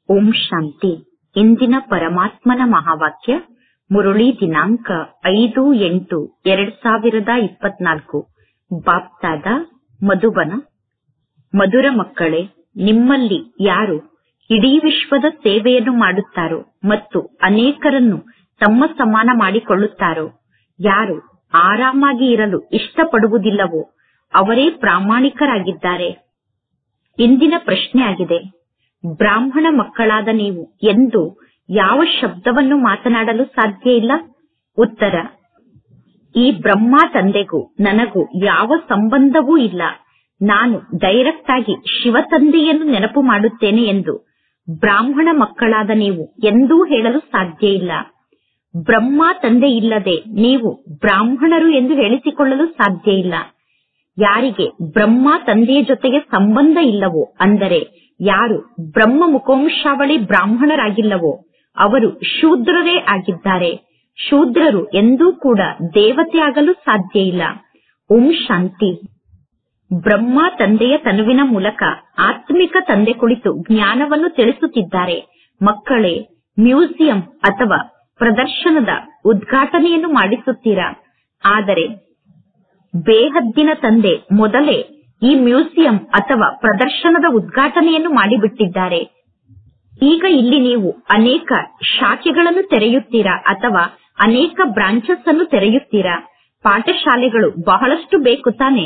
ಓಂ ಶಾಂತಿ ಇಂದಿನ ಪರಮಾತ್ಮನ ಮಹಾವಾಕ್ಯ ಮುರುಳಿ ದಿನಾಂಕ ಐದು ಎಂಟು ಎರಡ್ ಸಾವಿರದ ಇಪ್ಪತ್ನಾಲ್ಕು ಬಾಪ್ತಾದ ಮಧುಬನ ಮಧುರ ಮಕ್ಕಳೇ ನಿಮ್ಮಲ್ಲಿ ಯಾರು ಇಡೀ ವಿಶ್ವದ ಸೇವೆಯನ್ನು ಮಾಡುತ್ತಾರೋ ಮತ್ತು ಅನೇಕರನ್ನು ತಮ್ಮ ಸಮಾನ ಮಾಡಿಕೊಳ್ಳುತ್ತಾರೋ ಯಾರು ಆರಾಮಾಗಿ ಇರಲು ಇಷ್ಟಪಡುವುದಿಲ್ಲವೋ ಅವರೇ ಪ್ರಾಮಾಣಿಕರಾಗಿದ್ದಾರೆ ಇಂದಿನ ಪ್ರಶ್ನೆಯಾಗಿದೆ ಬ್ರಾಹ್ಮಣ ಮಕ್ಕಳಾದ ನೀವು ಎಂದು ಯಾವ ಶಬ್ದವನ್ನು ಮಾತನಾಡಲು ಸಾಧ್ಯ ಇಲ್ಲ ಉತ್ತರ ಈ ಬ್ರಹ್ಮ ತಂದೆಗೂ ನನಗೂ ಯಾವ ಸಂಬಂಧವೂ ಇಲ್ಲ ನಾನು ಡೈರೆಕ್ಟ್ ಆಗಿ ಶಿವ ತಂದೆಯನ್ನು ನೆನಪು ಮಾಡುತ್ತೇನೆ ಎಂದು ಬ್ರಾಹ್ಮಣ ಮಕ್ಕಳಾದ ನೀವು ಎಂದೂ ಹೇಳಲು ಸಾಧ್ಯ ಇಲ್ಲ ಬ್ರಹ್ಮ ತಂದೆ ಇಲ್ಲದೆ ನೀವು ಬ್ರಾಹ್ಮಣರು ಎಂದು ಹೇಳಿಸಿಕೊಳ್ಳಲು ಸಾಧ್ಯ ಇಲ್ಲ ಯಾರಿಗೆ ಬ್ರಹ್ಮ ತಂದೆಯ ಜೊತೆಗೆ ಸಂಬಂಧ ಇಲ್ಲವೋ ಅಂದರೆ ಯಾರು ಬ್ರಹ್ಮ ಮುಖವಂಶಾವಳಿ ಬ್ರಾಹ್ಮಣರಾಗಿಲ್ಲವೋ ಅವರು ಶೂದ್ರರೇ ಆಗಿದ್ದಾರೆ ಶೂದ್ರರು ಎಂದೂ ಕೂಡ ದೇವತೆ ಆಗಲು ಸಾಧ್ಯ ಇಲ್ಲ ಓಂ ಶಾಂತಿ ಬ್ರಹ್ಮ ತಂದೆಯ ತನುವಿನ ಮೂಲಕ ಆತ್ಮಿಕ ತಂದೆ ಕುಳಿತು ಜ್ಞಾನವನ್ನು ತಿಳಿಸುತ್ತಿದ್ದಾರೆ ಮಕ್ಕಳೇ ಮ್ಯೂಸಿಯಂ ಅಥವಾ ಪ್ರದರ್ಶನದ ಉದ್ಘಾಟನೆಯನ್ನು ಮಾಡಿಸುತ್ತೀರಾ ಆದರೆ ಬೇಹದ್ದಿನ ತಂದೆ ಮೊದಲೇ ಈ ಮ್ಯೂಸಿಯಂ ಅಥವಾ ಪ್ರದರ್ಶನದ ಉದ್ಘಾಟನೆಯನ್ನು ಮಾಡಿಬಿಟ್ಟಿದ್ದಾರೆ ಈಗ ಇಲ್ಲಿ ನೀವು ಅನೇಕ ಶಾಖೆಗಳನ್ನು ತೆರೆಯುತ್ತೀರಾ ಅಥವಾ ಅನೇಕ ಬ್ರಾಂಚಸ್ ಅನ್ನು ತೆರೆಯುತ್ತೀರಾ ಪಾಠಶಾಲೆಗಳು ಬಹಳಷ್ಟು ಬೇಕು ತಾನೆ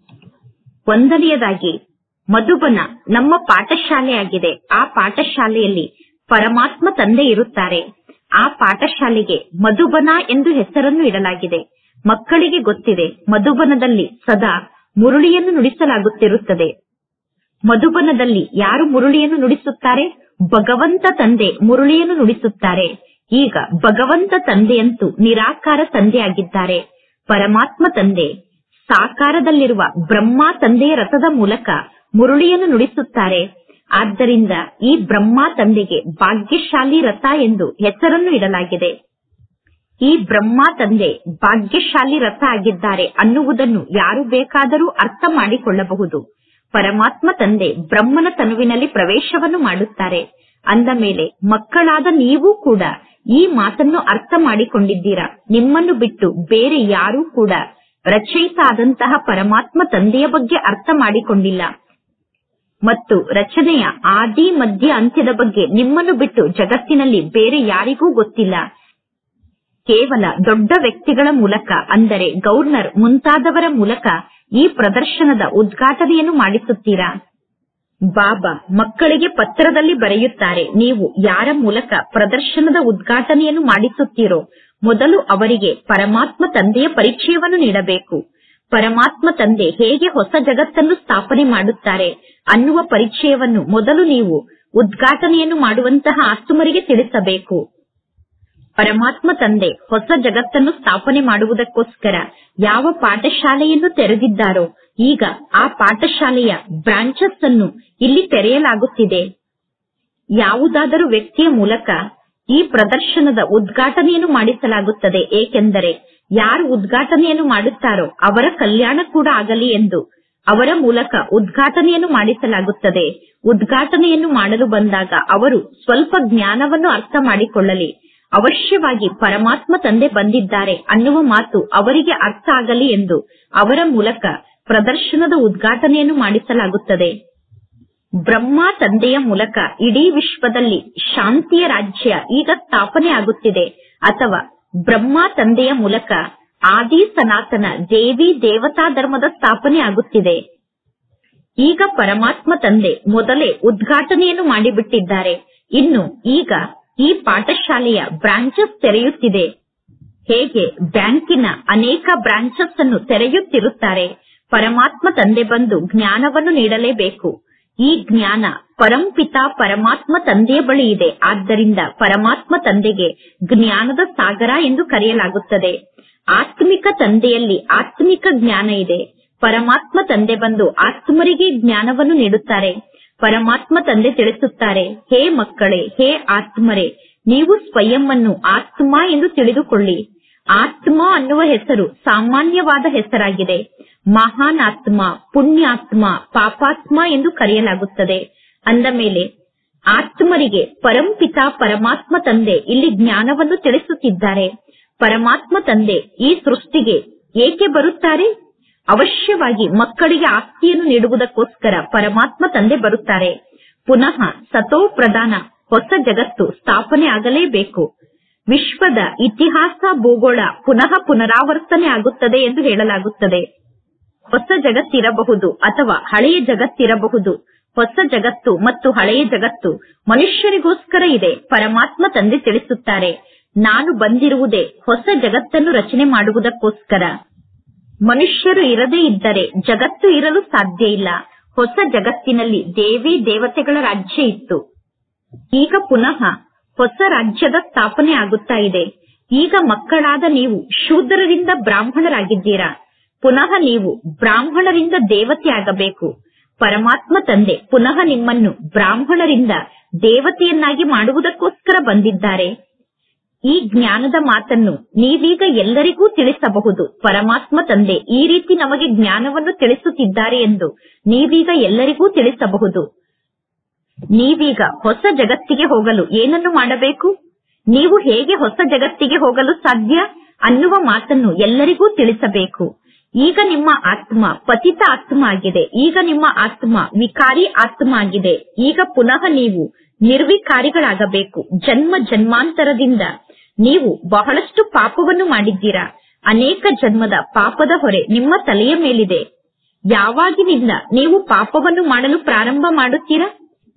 ಒಂದನೆಯದಾಗಿ ಮಧುಬನ ನಮ್ಮ ಪಾಠಶಾಲೆಯಾಗಿದೆ ಆ ಪಾಠಶಾಲೆಯಲ್ಲಿ ಪರಮಾತ್ಮ ತಂದೆ ಇರುತ್ತಾರೆ ಆ ಪಾಠಶಾಲೆಗೆ ಮಧುಬನ ಎಂದು ಹೆಸರನ್ನು ಇಡಲಾಗಿದೆ ಮಕ್ಕಳಿಗೆ ಗೊತ್ತಿದೆ ಮಧುಬನದಲ್ಲಿ ಸದಾ ಮುರುಳಿಯನ್ನು ನುಡಿಸಲಾಗುತ್ತಿರುತ್ತದೆ ಮಧುಬನದಲ್ಲಿ ಯಾರು ಮುರುಳಿಯನ್ನು ನುಡಿಸುತ್ತಾರೆ ಭಗವಂತ ತಂದೆ ಮುರುಳಿಯನ್ನು ನುಡಿಸುತ್ತಾರೆ ಈಗ ಭಗವಂತ ತಂದೆಯಂತೂ ನಿರಾಕಾರ ತಂದೆಯಾಗಿದ್ದಾರೆ ಪರಮಾತ್ಮ ತಂದೆ ಸಾಕಾರದಲ್ಲಿರುವ ಬ್ರಹ್ಮ ತಂದೆಯ ರಥದ ಮೂಲಕ ಮುರುಳಿಯನ್ನು ನುಡಿಸುತ್ತಾರೆ ಆದ್ದರಿಂದ ಈ ಬ್ರಹ್ಮ ತಂದೆಗೆ ಭಾಗ್ಯಶಾಲಿ ರಥ ಎಂದು ಹೆಸರನ್ನು ಇಡಲಾಗಿದೆ ಈ ಬ್ರಹ್ಮ ತಂದೆ ಭಾಗ್ಯಶಾಲಿ ರಥ ಆಗಿದ್ದಾರೆ ಅನ್ನುವುದನ್ನು ಯಾರು ಬೇಕಾದರೂ ಅರ್ಥ ಮಾಡಿಕೊಳ್ಳಬಹುದು ಪರಮಾತ್ಮ ತಂದೆ ಬ್ರಹ್ಮನ ತನುವಿನಲ್ಲಿ ಪ್ರವೇಶವನ್ನು ಮಾಡುತ್ತಾರೆ ಅಂದ ಮೇಲೆ ಮಕ್ಕಳಾದ ನೀವು ಕೂಡ ಈ ಮಾತನ್ನು ಅರ್ಥ ಮಾಡಿಕೊಂಡಿದ್ದೀರಾ ನಿಮ್ಮನ್ನು ಬಿಟ್ಟು ಬೇರೆ ಯಾರೂ ಕೂಡ ರಚಯಿತ ಆದಂತಹ ಪರಮಾತ್ಮ ತಂದೆಯ ಬಗ್ಗೆ ಅರ್ಥ ಮಾಡಿಕೊಂಡಿಲ್ಲ ಮತ್ತು ರಚನೆಯ ಆದಿ ಮಧ್ಯ ಅಂತ್ಯದ ಬಗ್ಗೆ ನಿಮ್ಮನ್ನು ಬಿಟ್ಟು ಜಗತ್ತಿನಲ್ಲಿ ಬೇರೆ ಯಾರಿಗೂ ಗೊತ್ತಿಲ್ಲ ಕೇವಲ ದೊಡ್ಡ ವ್ಯಕ್ತಿಗಳ ಮೂಲಕ ಅಂದರೆ ಗವರ್ನರ್ ಮುಂತಾದವರ ಮೂಲಕ ಈ ಪ್ರದರ್ಶನದ ಉದ್ಘಾಟನೆಯನ್ನು ಮಾಡಿಸುತ್ತೀರಾ ಬಾಬಾ ಮಕ್ಕಳಿಗೆ ಪತ್ರದಲ್ಲಿ ಬರೆಯುತ್ತಾರೆ ನೀವು ಯಾರ ಮೂಲಕ ಪ್ರದರ್ಶನದ ಉದ್ಘಾಟನೆಯನ್ನು ಮಾಡಿಸುತ್ತೀರೋ ಮೊದಲು ಅವರಿಗೆ ಪರಮಾತ್ಮ ತಂದೆಯ ಪರಿಚಯವನ್ನು ನೀಡಬೇಕು ಪರಮಾತ್ಮ ತಂದೆ ಹೇಗೆ ಹೊಸ ಜಗತ್ತನ್ನು ಸ್ಥಾಪನೆ ಮಾಡುತ್ತಾರೆ ಅನ್ನುವ ಪರಿಚಯವನ್ನು ಮೊದಲು ನೀವು ಉದ್ಘಾಟನೆಯನ್ನು ಮಾಡುವಂತಹ ಆಸ್ತುಮರಿಗೆ ತಿಳಿಸಬೇಕು ಪರಮಾತ್ಮ ತಂದೆ ಹೊಸ ಜಗತ್ತನ್ನು ಸ್ಥಾಪನೆ ಮಾಡುವುದಕ್ಕೋಸ್ಕರ ಯಾವ ಪಾಠಶಾಲೆಯನ್ನು ತೆರೆದಿದ್ದಾರೋ ಈಗ ಆ ಪಾಠಶಾಲೆಯ ಬ್ರಾಂಚಸ್ ಅನ್ನು ಇಲ್ಲಿ ತೆರೆಯಲಾಗುತ್ತಿದೆ ಯಾವುದಾದರೂ ವ್ಯಕ್ತಿಯ ಮೂಲಕ ಈ ಪ್ರದರ್ಶನದ ಉದ್ಘಾಟನೆಯನ್ನು ಮಾಡಿಸಲಾಗುತ್ತದೆ ಏಕೆಂದರೆ ಯಾರು ಉದ್ಘಾಟನೆಯನ್ನು ಮಾಡುತ್ತಾರೋ ಅವರ ಕಲ್ಯಾಣ ಕೂಡ ಆಗಲಿ ಎಂದು ಅವರ ಮೂಲಕ ಉದ್ಘಾಟನೆಯನ್ನು ಮಾಡಿಸಲಾಗುತ್ತದೆ ಉದ್ಘಾಟನೆಯನ್ನು ಮಾಡಲು ಬಂದಾಗ ಅವರು ಸ್ವಲ್ಪ ಜ್ಞಾನವನ್ನು ಅರ್ಥ ಮಾಡಿಕೊಳ್ಳಲಿ ಅವಶ್ಯವಾಗಿ ಪರಮಾತ್ಮ ತಂದೆ ಬಂದಿದ್ದಾರೆ ಅನ್ನುವ ಮಾತು ಅವರಿಗೆ ಅರ್ಥ ಆಗಲಿ ಎಂದು ಅವರ ಮೂಲಕ ಪ್ರದರ್ಶನದ ಉದ್ಘಾಟನೆಯನ್ನು ಮಾಡಿಸಲಾಗುತ್ತದೆ ಬ್ರಹ್ಮ ತಂದೆಯ ಮೂಲಕ ಇಡೀ ವಿಶ್ವದಲ್ಲಿ ಶಾಂತಿಯ ರಾಜ್ಯ ಈಗ ಸ್ಥಾಪನೆ ಆಗುತ್ತಿದೆ ಅಥವಾ ಬ್ರಹ್ಮ ತಂದೆಯ ಮೂಲಕ ಆದಿ ಸನಾತನ ದೇವಿ ದೇವತಾ ಧರ್ಮದ ಸ್ಥಾಪನೆ ಆಗುತ್ತಿದೆ ಈಗ ಪರಮಾತ್ಮ ತಂದೆ ಮೊದಲೇ ಉದ್ಘಾಟನೆಯನ್ನು ಮಾಡಿಬಿಟ್ಟಿದ್ದಾರೆ ಇನ್ನು ಈಗ ಈ ಪಾಠಶಾಲೆಯ ಬ್ರಾಂಚಸ್ ತೆರೆಯುತ್ತಿದೆ ಹೇಗೆ ಬ್ಯಾಂಕಿನ ಅನೇಕ ಬ್ರಾಂಚಸ್ ಅನ್ನು ತೆರೆಯುತ್ತಿರುತ್ತಾರೆ ಪರಮಾತ್ಮ ತಂದೆ ಬಂದು ಜ್ಞಾನವನ್ನು ನೀಡಲೇಬೇಕು ಈ ಜ್ಞಾನ ಪರಂಪಿತ ಪರಮಾತ್ಮ ತಂದೆಯ ಬಳಿ ಇದೆ ಆದ್ದರಿಂದ ಪರಮಾತ್ಮ ತಂದೆಗೆ ಜ್ಞಾನದ ಸಾಗರ ಎಂದು ಕರೆಯಲಾಗುತ್ತದೆ ಆತ್ಮಿಕ ತಂದೆಯಲ್ಲಿ ಆತ್ಮಿಕ ಜ್ಞಾನ ಇದೆ ಪರಮಾತ್ಮ ತಂದೆ ಬಂದು ಆತ್ಮರಿಗೆ ಜ್ಞಾನವನ್ನು ನೀಡುತ್ತಾರೆ ಪರಮಾತ್ಮ ತಂದೆ ತಿಳಿಸುತ್ತಾರೆ ಹೇ ಮಕ್ಕಳೇ ಹೇ ಆತ್ಮರೇ ನೀವು ಸ್ವಯಂ ಅನ್ನು ಆತ್ಮ ಎಂದು ತಿಳಿದುಕೊಳ್ಳಿ ಆತ್ಮ ಅನ್ನುವ ಹೆಸರು ಸಾಮಾನ್ಯವಾದ ಹೆಸರಾಗಿದೆ ಮಹಾನ್ ಆತ್ಮ ಪುಣ್ಯಾತ್ಮ ಪಾಪಾತ್ಮ ಎಂದು ಕರೆಯಲಾಗುತ್ತದೆ ಅಂದ ಮೇಲೆ ಆತ್ಮರಿಗೆ ಪರಂಪಿತ ಪರಮಾತ್ಮ ತಂದೆ ಇಲ್ಲಿ ಜ್ಞಾನವನ್ನು ತಿಳಿಸುತ್ತಿದ್ದಾರೆ ಪರಮಾತ್ಮ ತಂದೆ ಈ ಸೃಷ್ಟಿಗೆ ಏಕೆ ಬರುತ್ತಾರೆ ಅವಶ್ಯವಾಗಿ ಮಕ್ಕಳಿಗೆ ಆಸ್ತಿಯನ್ನು ನೀಡುವುದಕ್ಕೋಸ್ಕರ ಪರಮಾತ್ಮ ತಂದೆ ಬರುತ್ತಾರೆ ಪುನಃ ಸತೋ ಪ್ರಧಾನ ಹೊಸ ಜಗತ್ತು ಸ್ಥಾಪನೆ ಆಗಲೇಬೇಕು ವಿಶ್ವದ ಇತಿಹಾಸ ಭೂಗೋಳ ಪುನಃ ಪುನರಾವರ್ತನೆ ಆಗುತ್ತದೆ ಎಂದು ಹೇಳಲಾಗುತ್ತದೆ ಹೊಸ ಜಗತ್ತಿರಬಹುದು ಅಥವಾ ಹಳೆಯ ಜಗತ್ತಿರಬಹುದು ಹೊಸ ಜಗತ್ತು ಮತ್ತು ಹಳೆಯ ಜಗತ್ತು ಮನುಷ್ಯರಿಗೋಸ್ಕರ ಇದೆ ಪರಮಾತ್ಮ ತಂದೆ ತಿಳಿಸುತ್ತಾರೆ ನಾನು ಬಂದಿರುವುದೇ ಹೊಸ ಜಗತ್ತನ್ನು ರಚನೆ ಮಾಡುವುದಕ್ಕೋಸ್ಕರ ಮನುಷ್ಯರು ಇರದೇ ಇದ್ದರೆ ಜಗತ್ತು ಇರಲು ಸಾಧ್ಯ ಇಲ್ಲ ಹೊಸ ಜಗತ್ತಿನಲ್ಲಿ ದೇವಿ ದೇವತೆಗಳ ರಾಜ್ಯ ಇತ್ತು ಈಗ ಪುನಃ ಹೊಸ ರಾಜ್ಯದ ಸ್ಥಾಪನೆ ಆಗುತ್ತಾ ಇದೆ ಈಗ ಮಕ್ಕಳಾದ ನೀವು ಶೂದ್ರರಿಂದ ಬ್ರಾಹ್ಮಣರಾಗಿದ್ದೀರಾ ಪುನಃ ನೀವು ಬ್ರಾಹ್ಮಣರಿಂದ ದೇವತೆ ಆಗಬೇಕು ಪರಮಾತ್ಮ ತಂದೆ ಪುನಃ ನಿಮ್ಮನ್ನು ಬ್ರಾಹ್ಮಣರಿಂದ ದೇವತೆಯನ್ನಾಗಿ ಮಾಡುವುದಕ್ಕೋಸ್ಕರ ಬಂದಿದ್ದಾರೆ ಈ ಜ್ಞಾನದ ಮಾತನ್ನು ನೀವೀಗ ಎಲ್ಲರಿಗೂ ತಿಳಿಸಬಹುದು ಪರಮಾತ್ಮ ತಂದೆ ಈ ರೀತಿ ನಮಗೆ ಜ್ಞಾನವನ್ನು ತಿಳಿಸುತ್ತಿದ್ದಾರೆ ಎಂದು ನೀವೀಗ ಎಲ್ಲರಿಗೂ ತಿಳಿಸಬಹುದು ನೀವೀಗ ಹೊಸ ಜಗತ್ತಿಗೆ ಹೋಗಲು ಏನನ್ನು ಮಾಡಬೇಕು ನೀವು ಹೇಗೆ ಹೊಸ ಜಗತ್ತಿಗೆ ಹೋಗಲು ಸಾಧ್ಯ ಅನ್ನುವ ಮಾತನ್ನು ಎಲ್ಲರಿಗೂ ತಿಳಿಸಬೇಕು ಈಗ ನಿಮ್ಮ ಆತ್ಮ ಪತಿತ ಆತ್ಮ ಆಗಿದೆ ಈಗ ನಿಮ್ಮ ಆತ್ಮ ವಿಕಾರಿ ಆತ್ಮ ಆಗಿದೆ ಈಗ ಪುನಃ ನೀವು ನಿರ್ವಿಕಾರಿಗಳಾಗಬೇಕು ಜನ್ಮ ಜನ್ಮಾಂತರದಿಂದ ನೀವು ಬಹಳಷ್ಟು ಪಾಪವನ್ನು ಮಾಡಿದ್ದೀರಾ ಅನೇಕ ಜನ್ಮದ ಪಾಪದ ಹೊರೆ ನಿಮ್ಮ ತಲೆಯ ಮೇಲಿದೆ ಯಾವಾಗಿನಿಂದ ನೀವು ಪಾಪವನ್ನು ಮಾಡಲು ಪ್ರಾರಂಭ ಮಾಡುತ್ತೀರಾ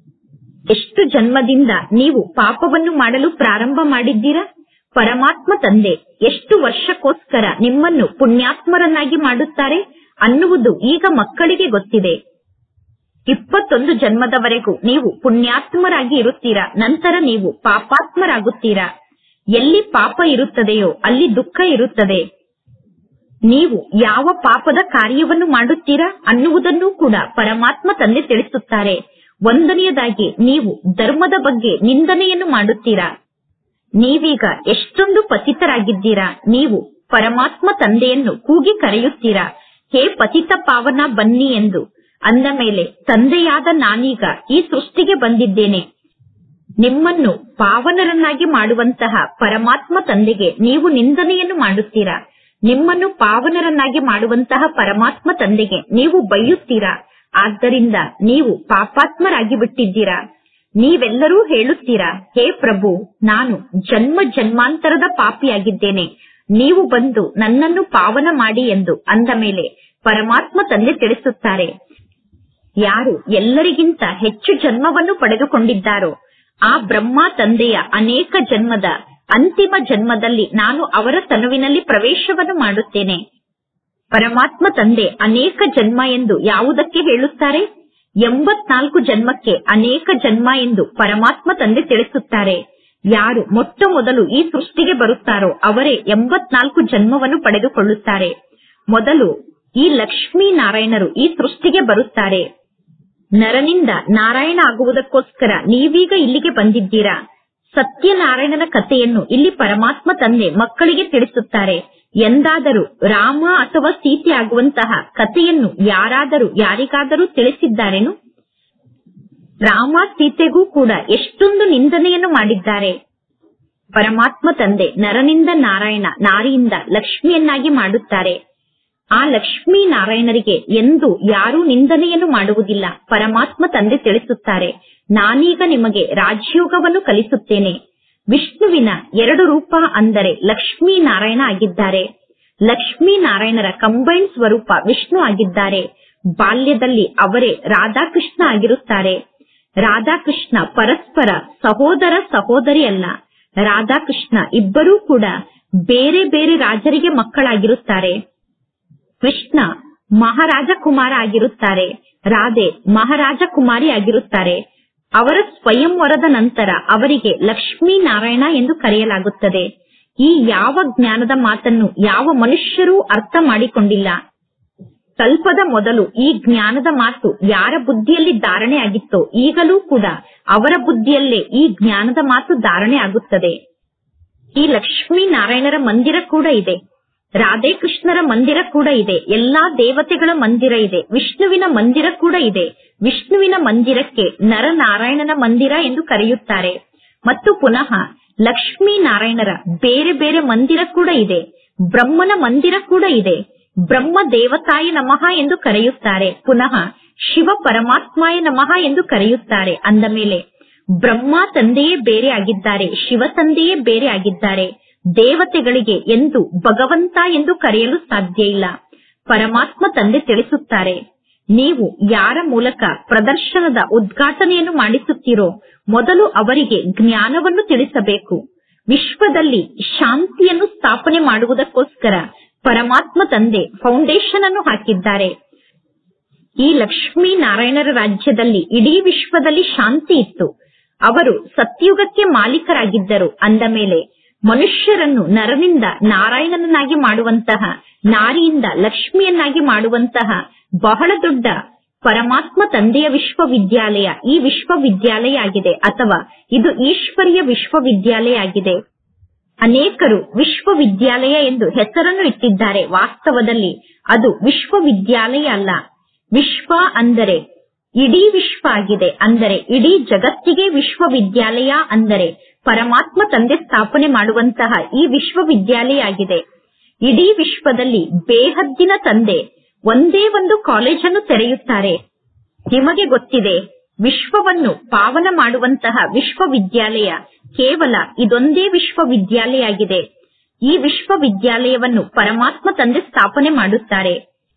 ಎಷ್ಟು ಜನ್ಮದಿಂದ ನೀವು ಪಾಪವನ್ನು ಮಾಡಲು ಪ್ರಾರಂಭ ಮಾಡಿದ್ದೀರಾ ಪರಮಾತ್ಮ ತಂದೆ ಎಷ್ಟು ವರ್ಷಕ್ಕೋಸ್ಕರ ನಿಮ್ಮನ್ನು ಪುಣ್ಯಾತ್ಮರನ್ನಾಗಿ ಮಾಡುತ್ತಾರೆ ಅನ್ನುವುದು ಈಗ ಮಕ್ಕಳಿಗೆ ಗೊತ್ತಿದೆ ಇಪ್ಪತ್ತೊಂದು ಜನ್ಮದವರೆಗೂ ನೀವು ಪುಣ್ಯಾತ್ಮರಾಗಿ ಇರುತ್ತೀರಾ ನಂತರ ನೀವು ಪಾಪಾತ್ಮರಾಗುತ್ತೀರಾ ಎಲ್ಲಿ ಪಾಪ ಇರುತ್ತದೆಯೋ ಅಲ್ಲಿ ದುಃಖ ಇರುತ್ತದೆ ನೀವು ಯಾವ ಪಾಪದ ಕಾರ್ಯವನ್ನು ಮಾಡುತ್ತೀರಾ ಅನ್ನುವುದನ್ನು ಕೂಡ ಪರಮಾತ್ಮ ತಂದೆ ತಿಳಿಸುತ್ತಾರೆ ಒಂದನೆಯದಾಗಿ ನೀವು ಧರ್ಮದ ಬಗ್ಗೆ ನಿಂದನೆಯನ್ನು ಮಾಡುತ್ತೀರಾ ನೀವೀಗ ಎಷ್ಟೊಂದು ಪತಿತರಾಗಿದ್ದೀರಾ ನೀವು ಪರಮಾತ್ಮ ತಂದೆಯನ್ನು ಕೂಗಿ ಕರೆಯುತ್ತೀರಾ ಹೇ ಪತಿತ ಪಾವನ ಬನ್ನಿ ಎಂದು ಅಂದ ಮೇಲೆ ತಂದೆಯಾದ ನಾನೀಗ ಈ ಸೃಷ್ಟಿಗೆ ಬಂದಿದ್ದೇನೆ ನಿಮ್ಮನ್ನು ಪಾವನರನ್ನಾಗಿ ಮಾಡುವಂತಹ ಪರಮಾತ್ಮ ತಂದೆಗೆ ನೀವು ನಿಂದನೆಯನ್ನು ಮಾಡುತ್ತೀರಾ ನಿಮ್ಮನ್ನು ಪಾವನರನ್ನಾಗಿ ಮಾಡುವಂತಹ ಪರಮಾತ್ಮ ತಂದೆಗೆ ನೀವು ಬೈಯುತ್ತೀರಾ ಆದ್ದರಿಂದ ನೀವು ಪಾಪಾತ್ಮರಾಗಿ ಬಿಟ್ಟಿದ್ದೀರಾ ನೀವೆಲ್ಲರೂ ಹೇಳುತ್ತೀರಾ ಹೇ ಪ್ರಭು ನಾನು ಜನ್ಮ ಜನ್ಮಾಂತರದ ಪಾಪಿಯಾಗಿದ್ದೇನೆ ನೀವು ಬಂದು ನನ್ನನ್ನು ಪಾವನ ಮಾಡಿ ಎಂದು ಅಂದ ಮೇಲೆ ಪರಮಾತ್ಮ ತಂದೆ ತಿಳಿಸುತ್ತಾರೆ ಯಾರು ಎಲ್ಲರಿಗಿಂತ ಹೆಚ್ಚು ಜನ್ಮವನ್ನು ಪಡೆದುಕೊಂಡಿದ್ದಾರೋ ಆ ಬ್ರಹ್ಮ ತಂದೆಯ ಅನೇಕ ಜನ್ಮದ ಅಂತಿಮ ಜನ್ಮದಲ್ಲಿ ನಾನು ಅವರ ತನುವಿನಲ್ಲಿ ಪ್ರವೇಶವನ್ನು ಮಾಡುತ್ತೇನೆ ಪರಮಾತ್ಮ ತಂದೆ ಅನೇಕ ಜನ್ಮ ಎಂದು ಯಾವುದಕ್ಕೆ ಹೇಳುತ್ತಾರೆ ಎಂಬತ್ನಾಲ್ಕು ಜನ್ಮಕ್ಕೆ ಅನೇಕ ಜನ್ಮ ಎಂದು ಪರಮಾತ್ಮ ತಂದೆ ತಿಳಿಸುತ್ತಾರೆ ಯಾರು ಮೊಟ್ಟ ಮೊದಲು ಈ ಸೃಷ್ಟಿಗೆ ಬರುತ್ತಾರೋ ಅವರೇ ಎಂಬತ್ನಾಲ್ಕು ಜನ್ಮವನ್ನು ಪಡೆದುಕೊಳ್ಳುತ್ತಾರೆ ಮೊದಲು ಈ ಲಕ್ಷ್ಮೀ ನಾರಾಯಣರು ಈ ಸೃಷ್ಟಿಗೆ ಬರುತ್ತಾರೆ ನರನಿಂದ ನಾರಾಯಣ ಆಗುವುದಕ್ಕೋಸ್ಕರ ನೀವೀಗ ಇಲ್ಲಿಗೆ ಬಂದಿದ್ದೀರಾ ಸತ್ಯನಾರಾಯಣನ ಕಥೆಯನ್ನು ಇಲ್ಲಿ ಪರಮಾತ್ಮ ತಂದೆ ಮಕ್ಕಳಿಗೆ ತಿಳಿಸುತ್ತಾರೆ ಎಂದಾದರೂ ರಾಮ ಅಥವಾ ಸೀತೆ ಆಗುವಂತಹ ಕಥೆಯನ್ನು ಯಾರಾದರೂ ಯಾರಿಗಾದರೂ ತಿಳಿಸಿದ್ದಾರೇನು ರಾಮ ಸೀತೆಗೂ ಕೂಡ ಎಷ್ಟೊಂದು ನಿಂದನೆಯನ್ನು ಮಾಡಿದ್ದಾರೆ ಪರಮಾತ್ಮ ತಂದೆ ನರನಿಂದ ನಾರಾಯಣ ನಾರಿಯಿಂದ ಲಕ್ಷ್ಮಿಯನ್ನಾಗಿ ಮಾಡುತ್ತಾರೆ ಆ ಲಕ್ಷ್ಮೀ ನಾರಾಯಣರಿಗೆ ಎಂದು ಯಾರೂ ನಿಂದನೆಯನ್ನು ಮಾಡುವುದಿಲ್ಲ ಪರಮಾತ್ಮ ತಂದೆ ತಿಳಿಸುತ್ತಾರೆ ನಾನೀಗ ನಿಮಗೆ ರಾಜಯೋಗವನ್ನು ಕಲಿಸುತ್ತೇನೆ ವಿಷ್ಣುವಿನ ಎರಡು ರೂಪ ಅಂದರೆ ಲಕ್ಷ್ಮೀ ನಾರಾಯಣ ಆಗಿದ್ದಾರೆ ಲಕ್ಷ್ಮೀ ನಾರಾಯಣರ ಕಂಬೈನ್ ಸ್ವರೂಪ ವಿಷ್ಣು ಆಗಿದ್ದಾರೆ ಬಾಲ್ಯದಲ್ಲಿ ಅವರೇ ರಾಧಾಕೃಷ್ಣ ಆಗಿರುತ್ತಾರೆ ರಾಧಾಕೃಷ್ಣ ಪರಸ್ಪರ ಸಹೋದರ ಸಹೋದರಿ ಅಲ್ಲ ರಾಧಾಕೃಷ್ಣ ಇಬ್ಬರೂ ಕೂಡ ಬೇರೆ ಬೇರೆ ರಾಜರಿಗೆ ಮಕ್ಕಳಾಗಿರುತ್ತಾರೆ ಕೃಷ್ಣ ಮಹಾರಾಜ ಕುಮಾರ ಆಗಿರುತ್ತಾರೆ ರಾಧೆ ಮಹಾರಾಜ ಕುಮಾರಿ ಆಗಿರುತ್ತಾರೆ ಅವರ ಸ್ವಯಂವರದ ನಂತರ ಅವರಿಗೆ ಲಕ್ಷ್ಮೀ ನಾರಾಯಣ ಎಂದು ಕರೆಯಲಾಗುತ್ತದೆ ಈ ಯಾವ ಜ್ಞಾನದ ಮಾತನ್ನು ಯಾವ ಮನುಷ್ಯರೂ ಅರ್ಥ ಮಾಡಿಕೊಂಡಿಲ್ಲ ಕಲ್ಪದ ಮೊದಲು ಈ ಜ್ಞಾನದ ಮಾತು ಯಾರ ಬುದ್ಧಿಯಲ್ಲಿ ಧಾರಣೆ ಆಗಿತ್ತೋ ಈಗಲೂ ಕೂಡ ಅವರ ಬುದ್ಧಿಯಲ್ಲೇ ಈ ಜ್ಞಾನದ ಮಾತು ಧಾರಣೆ ಆಗುತ್ತದೆ ಈ ಲಕ್ಷ್ಮೀ ನಾರಾಯಣರ ಮಂದಿರ ಕೂಡ ಇದೆ ರಾಧೆ ಕೃಷ್ಣರ ಮಂದಿರ ಕೂಡ ಇದೆ ಎಲ್ಲಾ ದೇವತೆಗಳ ಮಂದಿರ ಇದೆ ವಿಷ್ಣುವಿನ ಮಂದಿರ ಕೂಡ ಇದೆ ವಿಷ್ಣುವಿನ ಮಂದಿರಕ್ಕೆ ನರನಾರಾಯಣನ ಮಂದಿರ ಎಂದು ಕರೆಯುತ್ತಾರೆ ಮತ್ತು ಪುನಃ ಲಕ್ಷ್ಮೀ ನಾರಾಯಣರ ಬೇರೆ ಬೇರೆ ಮಂದಿರ ಕೂಡ ಇದೆ ಬ್ರಹ್ಮನ ಮಂದಿರ ಕೂಡ ಇದೆ ಬ್ರಹ್ಮ ದೇವತಾಯ ನಮಃ ಎಂದು ಕರೆಯುತ್ತಾರೆ ಪುನಃ ಶಿವ ಪರಮಾತ್ಮಾಯ ನಮಃ ಎಂದು ಕರೆಯುತ್ತಾರೆ ಅಂದ ಮೇಲೆ ಬ್ರಹ್ಮ ತಂದೆಯೇ ಬೇರೆ ಆಗಿದ್ದಾರೆ ಶಿವ ತಂದೆಯೇ ಬೇರೆ ಆಗಿದ್ದಾರೆ ದೇವತೆಗಳಿಗೆ ಎಂದು ಭಗವಂತ ಎಂದು ಕರೆಯಲು ಸಾಧ್ಯ ಇಲ್ಲ ಪರಮಾತ್ಮ ತಂದೆ ತಿಳಿಸುತ್ತಾರೆ ನೀವು ಯಾರ ಮೂಲಕ ಪ್ರದರ್ಶನದ ಉದ್ಘಾಟನೆಯನ್ನು ಮಾಡಿಸುತ್ತೀರೋ ಮೊದಲು ಅವರಿಗೆ ಜ್ಞಾನವನ್ನು ತಿಳಿಸಬೇಕು ವಿಶ್ವದಲ್ಲಿ ಶಾಂತಿಯನ್ನು ಸ್ಥಾಪನೆ ಮಾಡುವುದಕ್ಕೋಸ್ಕರ ಪರಮಾತ್ಮ ತಂದೆ ಫೌಂಡೇಶನ್ ಅನ್ನು ಹಾಕಿದ್ದಾರೆ ಈ ಲಕ್ಷ್ಮೀ ನಾರಾಯಣರ ರಾಜ್ಯದಲ್ಲಿ ಇಡೀ ವಿಶ್ವದಲ್ಲಿ ಶಾಂತಿ ಇತ್ತು ಅವರು ಸತ್ಯುಗಕ್ಕೆ ಮಾಲೀಕರಾಗಿದ್ದರು ಅಂದ ಮೇಲೆ ಮನುಷ್ಯರನ್ನು ನರನಿಂದ ನಾರಾಯಣನನ್ನಾಗಿ ಮಾಡುವಂತಹ ನಾರಿಯಿಂದ ಲಕ್ಷ್ಮಿಯನ್ನಾಗಿ ಮಾಡುವಂತಹ ಬಹಳ ದೊಡ್ಡ ಪರಮಾತ್ಮ ತಂದೆಯ ವಿಶ್ವವಿದ್ಯಾಲಯ ಈ ವಿಶ್ವವಿದ್ಯಾಲಯ ಆಗಿದೆ ಅಥವಾ ಇದು ಈಶ್ವರಿಯ ವಿಶ್ವವಿದ್ಯಾಲಯ ಆಗಿದೆ ಅನೇಕರು ವಿಶ್ವವಿದ್ಯಾಲಯ ಎಂದು ಹೆಸರನ್ನು ಇಟ್ಟಿದ್ದಾರೆ ವಾಸ್ತವದಲ್ಲಿ ಅದು ವಿಶ್ವವಿದ್ಯಾಲಯ ಅಲ್ಲ ವಿಶ್ವ ಅಂದರೆ ಇಡೀ ವಿಶ್ವ ಆಗಿದೆ ಅಂದರೆ ಇಡೀ ಜಗತ್ತಿಗೆ ವಿಶ್ವವಿದ್ಯಾಲಯ ಅಂದರೆ ಪರಮಾತ್ಮ ತಂದೆ ಸ್ಥಾಪನೆ ಮಾಡುವಂತಹ ಈ ವಿಶ್ವವಿದ್ಯಾಲಯ ಆಗಿದೆ ಇಡೀ ವಿಶ್ವದಲ್ಲಿ ಬೇಹದ್ದಿನ ತಂದೆ ಒಂದೇ ಒಂದು ಕಾಲೇಜನ್ನು ತೆರೆಯುತ್ತಾರೆ ನಿಮಗೆ ಗೊತ್ತಿದೆ ವಿಶ್ವವನ್ನು ಪಾವನ ಮಾಡುವಂತಹ ವಿಶ್ವವಿದ್ಯಾಲಯ ಕೇವಲ ಇದೊಂದೇ ವಿಶ್ವವಿದ್ಯಾಲಯ ಆಗಿದೆ ಈ ವಿಶ್ವವಿದ್ಯಾಲಯವನ್ನು ಪರಮಾತ್ಮ ತಂದೆ ಸ್ಥಾಪನೆ ಮಾಡುತ್ತಾರೆ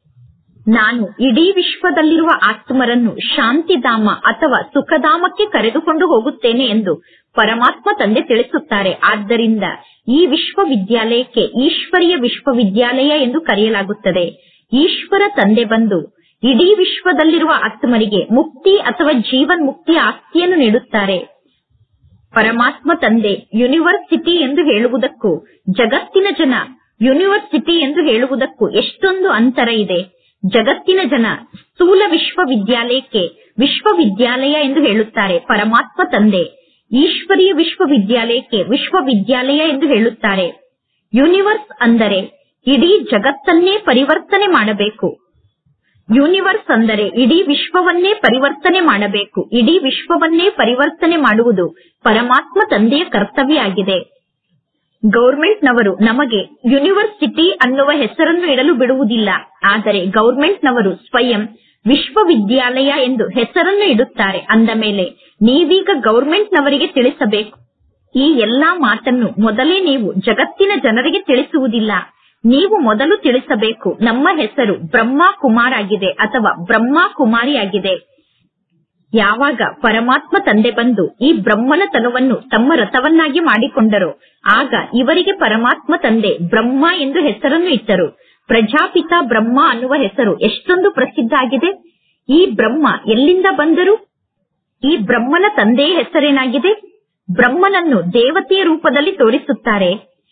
ನಾನು ಇಡೀ ವಿಶ್ವದಲ್ಲಿರುವ ಆತ್ಮರನ್ನು ಶಾಂತಿಧಾಮ ಅಥವಾ ಸುಖಧಾಮಕ್ಕೆ ಕರೆದುಕೊಂಡು ಹೋಗುತ್ತೇನೆ ಎಂದು ಪರಮಾತ್ಮ ತಂದೆ ತಿಳಿಸುತ್ತಾರೆ ಆದ್ದರಿಂದ ಈ ವಿಶ್ವವಿದ್ಯಾಲಯಕ್ಕೆ ಈಶ್ವರಿಯ ವಿಶ್ವವಿದ್ಯಾಲಯ ಎಂದು ಕರೆಯಲಾಗುತ್ತದೆ ಈಶ್ವರ ತಂದೆ ಬಂದು ಇಡೀ ವಿಶ್ವದಲ್ಲಿರುವ ಆತ್ಮರಿಗೆ ಮುಕ್ತಿ ಅಥವಾ ಜೀವನ್ ಮುಕ್ತಿ ಆಸ್ತಿಯನ್ನು ನೀಡುತ್ತಾರೆ ಪರಮಾತ್ಮ ತಂದೆ ಯೂನಿವರ್ಸಿಟಿ ಎಂದು ಹೇಳುವುದಕ್ಕೂ ಜಗತ್ತಿನ ಜನ ಯೂನಿವರ್ಸಿಟಿ ಎಂದು ಹೇಳುವುದಕ್ಕೂ ಎಷ್ಟೊಂದು ಅಂತರ ಇದೆ ಜಗತ್ತಿನ ಜನ ಸ್ಥೂಲ ವಿಶ್ವವಿದ್ಯಾಲಯಕ್ಕೆ ವಿಶ್ವವಿದ್ಯಾಲಯ ಎಂದು ಹೇಳುತ್ತಾರೆ ಪರಮಾತ್ಮ ತಂದೆ ಈಶ್ವರೀಯ ವಿಶ್ವವಿದ್ಯಾಲಯಕ್ಕೆ ವಿಶ್ವವಿದ್ಯಾಲಯ ಎಂದು ಹೇಳುತ್ತಾರೆ ಯೂನಿವರ್ಸ್ ಅಂದರೆ ಇಡೀ ಜಗತ್ತನ್ನೇ ಪರಿವರ್ತನೆ ಮಾಡಬೇಕು ಯೂನಿವರ್ಸ್ ಅಂದರೆ ಇಡೀ ವಿಶ್ವವನ್ನೇ ಪರಿವರ್ತನೆ ಮಾಡಬೇಕು ಇಡೀ ವಿಶ್ವವನ್ನೇ ಪರಿವರ್ತನೆ ಮಾಡುವುದು ಪರಮಾತ್ಮ ತಂದೆಯ ಕರ್ತವ್ಯ ಆಗಿದೆ ಗೌರ್ಮೆಂಟ್ನವರು ನಮಗೆ ಯೂನಿವರ್ಸಿಟಿ ಅನ್ನುವ ಹೆಸರನ್ನು ಇಡಲು ಬಿಡುವುದಿಲ್ಲ ಆದರೆ ಗೌರ್ಮೆಂಟ್ನವರು ಸ್ವಯಂ ವಿಶ್ವವಿದ್ಯಾಲಯ ಎಂದು ಹೆಸರನ್ನು ಇಡುತ್ತಾರೆ ಅಂದ ಮೇಲೆ ನೀವೀಗ ಗೌರ್ಮೆಂಟ್ನವರಿಗೆ ತಿಳಿಸಬೇಕು ಈ ಎಲ್ಲಾ ಮಾತನ್ನು ಮೊದಲೇ ನೀವು ಜಗತ್ತಿನ ಜನರಿಗೆ ತಿಳಿಸುವುದಿಲ್ಲ ನೀವು ಮೊದಲು ತಿಳಿಸಬೇಕು ನಮ್ಮ ಹೆಸರು ಬ್ರಹ್ಮ ಕುಮಾರ್ ಆಗಿದೆ ಅಥವಾ ಬ್ರಹ್ಮ ಕುಮಾರಿ ಆಗಿದೆ ಯಾವಾಗ ಪರಮಾತ್ಮ ತಂದೆ ಬಂದು ಈ ಬ್ರಹ್ಮನ ತನುವನ್ನು ತಮ್ಮ ರಥವನ್ನಾಗಿ ಮಾಡಿಕೊಂಡರು ಆಗ ಇವರಿಗೆ ಪರಮಾತ್ಮ ತಂದೆ ಬ್ರಹ್ಮ ಎಂದು ಹೆಸರನ್ನು ಇಟ್ಟರು ಪ್ರಜಾಪಿತ ಬ್ರಹ್ಮ ಅನ್ನುವ ಹೆಸರು ಎಷ್ಟೊಂದು ಪ್ರಸಿದ್ಧ ಆಗಿದೆ ಈ ಬ್ರಹ್ಮ ಎಲ್ಲಿಂದ ಬಂದರು ಈ ಬ್ರಹ್ಮನ ತಂದೆಯ ಹೆಸರೇನಾಗಿದೆ ಬ್ರಹ್ಮನನ್ನು ದೇವತೆಯ ರೂಪದಲ್ಲಿ ತೋರಿಸುತ್ತಾರೆ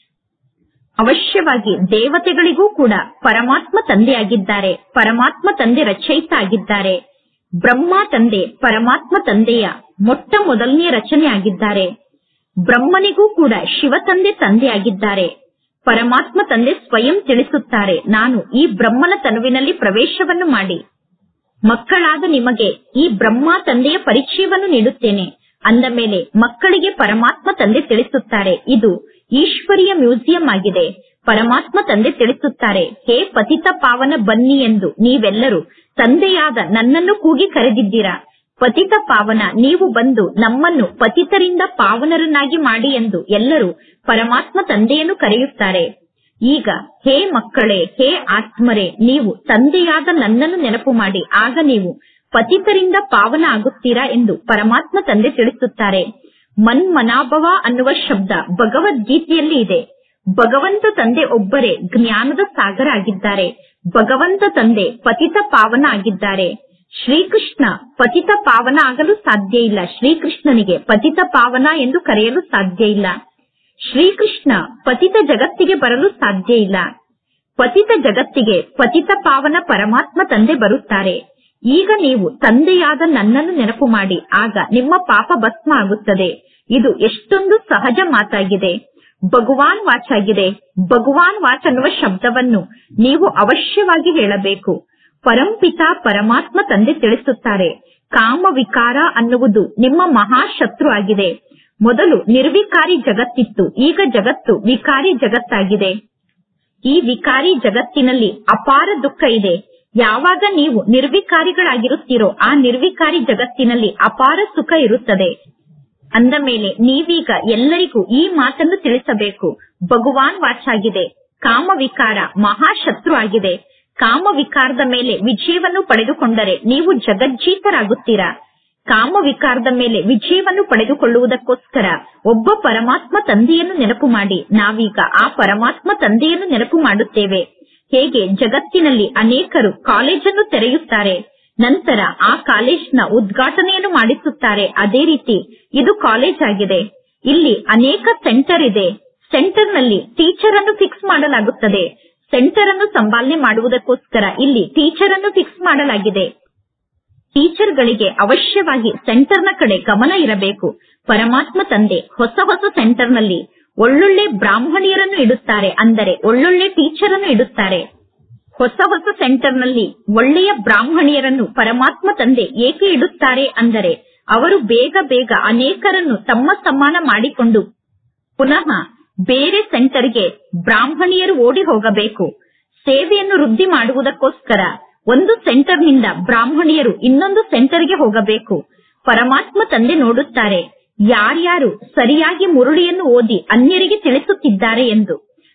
ಅವಶ್ಯವಾಗಿ ದೇವತೆಗಳಿಗೂ ಕೂಡ ಪರಮಾತ್ಮ ತಂದೆಯಾಗಿದ್ದಾರೆ ಪರಮಾತ್ಮ ತಂದೆ ರಚಯಿತ ಆಗಿದ್ದಾರೆ ಬ್ರಹ್ಮ ತಂದೆ ಪರಮಾತ್ಮ ತಂದೆಯ ಮೊಟ್ಟ ಮೊದಲನೆಯ ರಚನೆ ಆಗಿದ್ದಾರೆ ಬ್ರಹ್ಮನಿಗೂ ಕೂಡ ಶಿವ ತಂದೆ ತಂದೆಯಾಗಿದ್ದಾರೆ ಪರಮಾತ್ಮ ತಂದೆ ಸ್ವಯಂ ತಿಳಿಸುತ್ತಾರೆ ನಾನು ಈ ಬ್ರಹ್ಮನ ತನುವಿನಲ್ಲಿ ಪ್ರವೇಶವನ್ನು ಮಾಡಿ ಮಕ್ಕಳಾದ ನಿಮಗೆ ಈ ಬ್ರಹ್ಮ ತಂದೆಯ ಪರಿಚಯವನ್ನು ನೀಡುತ್ತೇನೆ ಅಂದ ಮೇಲೆ ಮಕ್ಕಳಿಗೆ ಪರಮಾತ್ಮ ತಂದೆ ತಿಳಿಸುತ್ತಾರೆ ಇದು ಈಶ್ವರಿಯ ಮ್ಯೂಸಿಯಂ ಆಗಿದೆ ಪರಮಾತ್ಮ ತಂದೆ ತಿಳಿಸುತ್ತಾರೆ ಹೇ ಪತಿತ ಪಾವನ ಬನ್ನಿ ಎಂದು ನೀವೆಲ್ಲರೂ ತಂದೆಯಾದ ನನ್ನನ್ನು ಕೂಗಿ ಕರೆದಿದ್ದೀರಾ ಪತಿತ ಪಾವನ ನೀವು ಬಂದು ನಮ್ಮನ್ನು ಪತಿತರಿಂದ ಪಾವನರನ್ನಾಗಿ ಮಾಡಿ ಎಂದು ಎಲ್ಲರೂ ಪರಮಾತ್ಮ ತಂದೆಯನ್ನು ಕರೆಯುತ್ತಾರೆ ಈಗ ಹೇ ಮಕ್ಕಳೇ ಹೇ ಆತ್ಮರೇ ನೀವು ತಂದೆಯಾದ ನನ್ನನ್ನು ನೆನಪು ಮಾಡಿ ಆಗ ನೀವು ಪತಿತರಿಂದ ಪಾವನ ಆಗುತ್ತೀರಾ ಎಂದು ಪರಮಾತ್ಮ ತಂದೆ ತಿಳಿಸುತ್ತಾರೆ ಮನ್ಮನಾಭವ ಅನ್ನುವ ಶಬ್ದ ಭಗವದ್ಗೀತೆಯಲ್ಲಿ ಇದೆ ಭಗವಂತ ತಂದೆ ಒಬ್ಬರೇ ಜ್ಞಾನದ ಸಾಗರ ಆಗಿದ್ದಾರೆ ಭಗವಂತ ತಂದೆ ಪತಿತ ಪಾವನ ಆಗಿದ್ದಾರೆ ಶ್ರೀಕೃಷ್ಣ ಪತಿತ ಪಾವನ ಆಗಲು ಸಾಧ್ಯ ಇಲ್ಲ ಶ್ರೀಕೃಷ್ಣನಿಗೆ ಪತಿತ ಪಾವನ ಎಂದು ಕರೆಯಲು ಸಾಧ್ಯ ಇಲ್ಲ ಶ್ರೀಕೃಷ್ಣ ಪತಿತ ಜಗತ್ತಿಗೆ ಬರಲು ಸಾಧ್ಯ ಇಲ್ಲ ಪತಿತ ಜಗತ್ತಿಗೆ ಪತಿತ ಪಾವನ ಪರಮಾತ್ಮ ತಂದೆ ಬರುತ್ತಾರೆ ಈಗ ನೀವು ತಂದೆಯಾದ ನನ್ನನ್ನು ನೆನಪು ಮಾಡಿ ಆಗ ನಿಮ್ಮ ಪಾಪ ಭಸ್ಮ ಆಗುತ್ತದೆ ಇದು ಎಷ್ಟೊಂದು ಸಹಜ ಮಾತಾಗಿದೆ ಭಗವಾನ್ ವಾಚ್ ಆಗಿದೆ ಭಗವಾನ್ ವಾಚ್ ಅನ್ನುವ ಶಬ್ದವನ್ನು ನೀವು ಅವಶ್ಯವಾಗಿ ಹೇಳಬೇಕು ಪರಂಪಿತ ಪರಮಾತ್ಮ ತಂದೆ ತಿಳಿಸುತ್ತಾರೆ ಕಾಮ ವಿಕಾರ ಅನ್ನುವುದು ನಿಮ್ಮ ಮಹಾಶತ್ರು ಆಗಿದೆ ಮೊದಲು ನಿರ್ವಿಕಾರಿ ಜಗತ್ತಿತ್ತು ಈಗ ಜಗತ್ತು ವಿಕಾರಿ ಜಗತ್ತಾಗಿದೆ ಈ ವಿಕಾರಿ ಜಗತ್ತಿನಲ್ಲಿ ಅಪಾರ ದುಃಖ ಇದೆ ಯಾವಾಗ ನೀವು ನಿರ್ವಿಕಾರಿಗಳಾಗಿರುತ್ತೀರೋ ಆ ನಿರ್ವಿಕಾರಿ ಜಗತ್ತಿನಲ್ಲಿ ಅಪಾರ ಸುಖ ಇರುತ್ತದೆ ಅಂದ ಮೇಲೆ ನೀವೀಗ ಎಲ್ಲರಿಗೂ ಈ ಮಾತನ್ನು ತಿಳಿಸಬೇಕು ಭಗವಾನ್ ವಾಚಾಗಿದೆ ಕಾಮ ವಿಕಾರ ಮಹಾಶತ್ರು ಆಗಿದೆ ಕಾಮ ವಿಕಾರದ ಮೇಲೆ ವಿಜಯವನ್ನು ಪಡೆದುಕೊಂಡರೆ ನೀವು ಜಗಜ್ಜೀತರಾಗುತ್ತೀರಾ ಕಾಮ ವಿಕಾರದ ಮೇಲೆ ವಿಜಯವನ್ನು ಪಡೆದುಕೊಳ್ಳುವುದಕ್ಕೋಸ್ಕರ ಒಬ್ಬ ಪರಮಾತ್ಮ ತಂದೆಯನ್ನು ನೆನಪು ಮಾಡಿ ನಾವೀಗ ಆ ಪರಮಾತ್ಮ ತಂದೆಯನ್ನು ನೆನಪು ಮಾಡುತ್ತೇವೆ ಹೇಗೆ ಜಗತ್ತಿನಲ್ಲಿ ಅನೇಕರು ಕಾಲೇಜನ್ನು ತೆರೆಯುತ್ತಾರೆ ನಂತರ ಆ ಕಾಲೇಜ್ನ ಉದ್ಘಾಟನೆಯನ್ನು ಮಾಡಿಸುತ್ತಾರೆ ಅದೇ ರೀತಿ ಇದು ಕಾಲೇಜ್ ಆಗಿದೆ ಇಲ್ಲಿ ಅನೇಕ ಸೆಂಟರ್ ಇದೆ ಸೆಂಟರ್ ನಲ್ಲಿ ಟೀಚರ್ ಅನ್ನು ಫಿಕ್ಸ್ ಮಾಡಲಾಗುತ್ತದೆ ಸೆಂಟರ್ ಅನ್ನು ಸಂಪಾಲನೆ ಮಾಡುವುದಕ್ಕೋಸ್ಕರ ಇಲ್ಲಿ ಟೀಚರ್ ಅನ್ನು ಫಿಕ್ಸ್ ಮಾಡಲಾಗಿದೆ ಟೀಚರ್ ಗಳಿಗೆ ಅವಶ್ಯವಾಗಿ ಸೆಂಟರ್ ನ ಕಡೆ ಗಮನ ಇರಬೇಕು ಪರಮಾತ್ಮ ತಂದೆ ಹೊಸ ಹೊಸ ಸೆಂಟರ್ ನಲ್ಲಿ ಒಳ್ಳೊಳ್ಳೆ ಬ್ರಾಹ್ಮಣಿಯರನ್ನು ಇಡುತ್ತಾರೆ ಅಂದರೆ ಒಳ್ಳೊಳ್ಳೆ ಟೀಚರ್ ಅನ್ನು ಇಡುತ್ತಾರೆ ಹೊಸ ಹೊಸ ಸೆಂಟರ್ ನಲ್ಲಿ ಒಳ್ಳೆಯ ಬ್ರಾಹ್ಮಣಿಯರನ್ನು ಪರಮಾತ್ಮ ತಂದೆ ಏಕೆ ಇಡುತ್ತಾರೆ ಅಂದರೆ ಅವರು ಬೇಗ ಬೇಗ ಅನೇಕರನ್ನು ತಮ್ಮ ಸಮಾನ ಮಾಡಿಕೊಂಡು ಪುನಃ ಬೇರೆ ಸೆಂಟರ್ಗೆ ಬ್ರಾಹ್ಮಣಿಯರು ಓಡಿ ಹೋಗಬೇಕು ಸೇವೆಯನ್ನು ವೃದ್ಧಿ ಮಾಡುವುದಕ್ಕೋಸ್ಕರ ಒಂದು ಸೆಂಟರ್ನಿಂದ ಬ್ರಾಹ್ಮಣಿಯರು ಇನ್ನೊಂದು ಸೆಂಟರ್ಗೆ ಹೋಗಬೇಕು ಪರಮಾತ್ಮ ತಂದೆ ನೋಡುತ್ತಾರೆ ಯಾರ್ಯಾರು ಸರಿಯಾಗಿ ಮುರುಳಿಯನ್ನು ಓದಿ ಅನ್ಯರಿಗೆ ತಿಳಿಸುತ್ತಿದ್ದಾರೆ ಎಂದು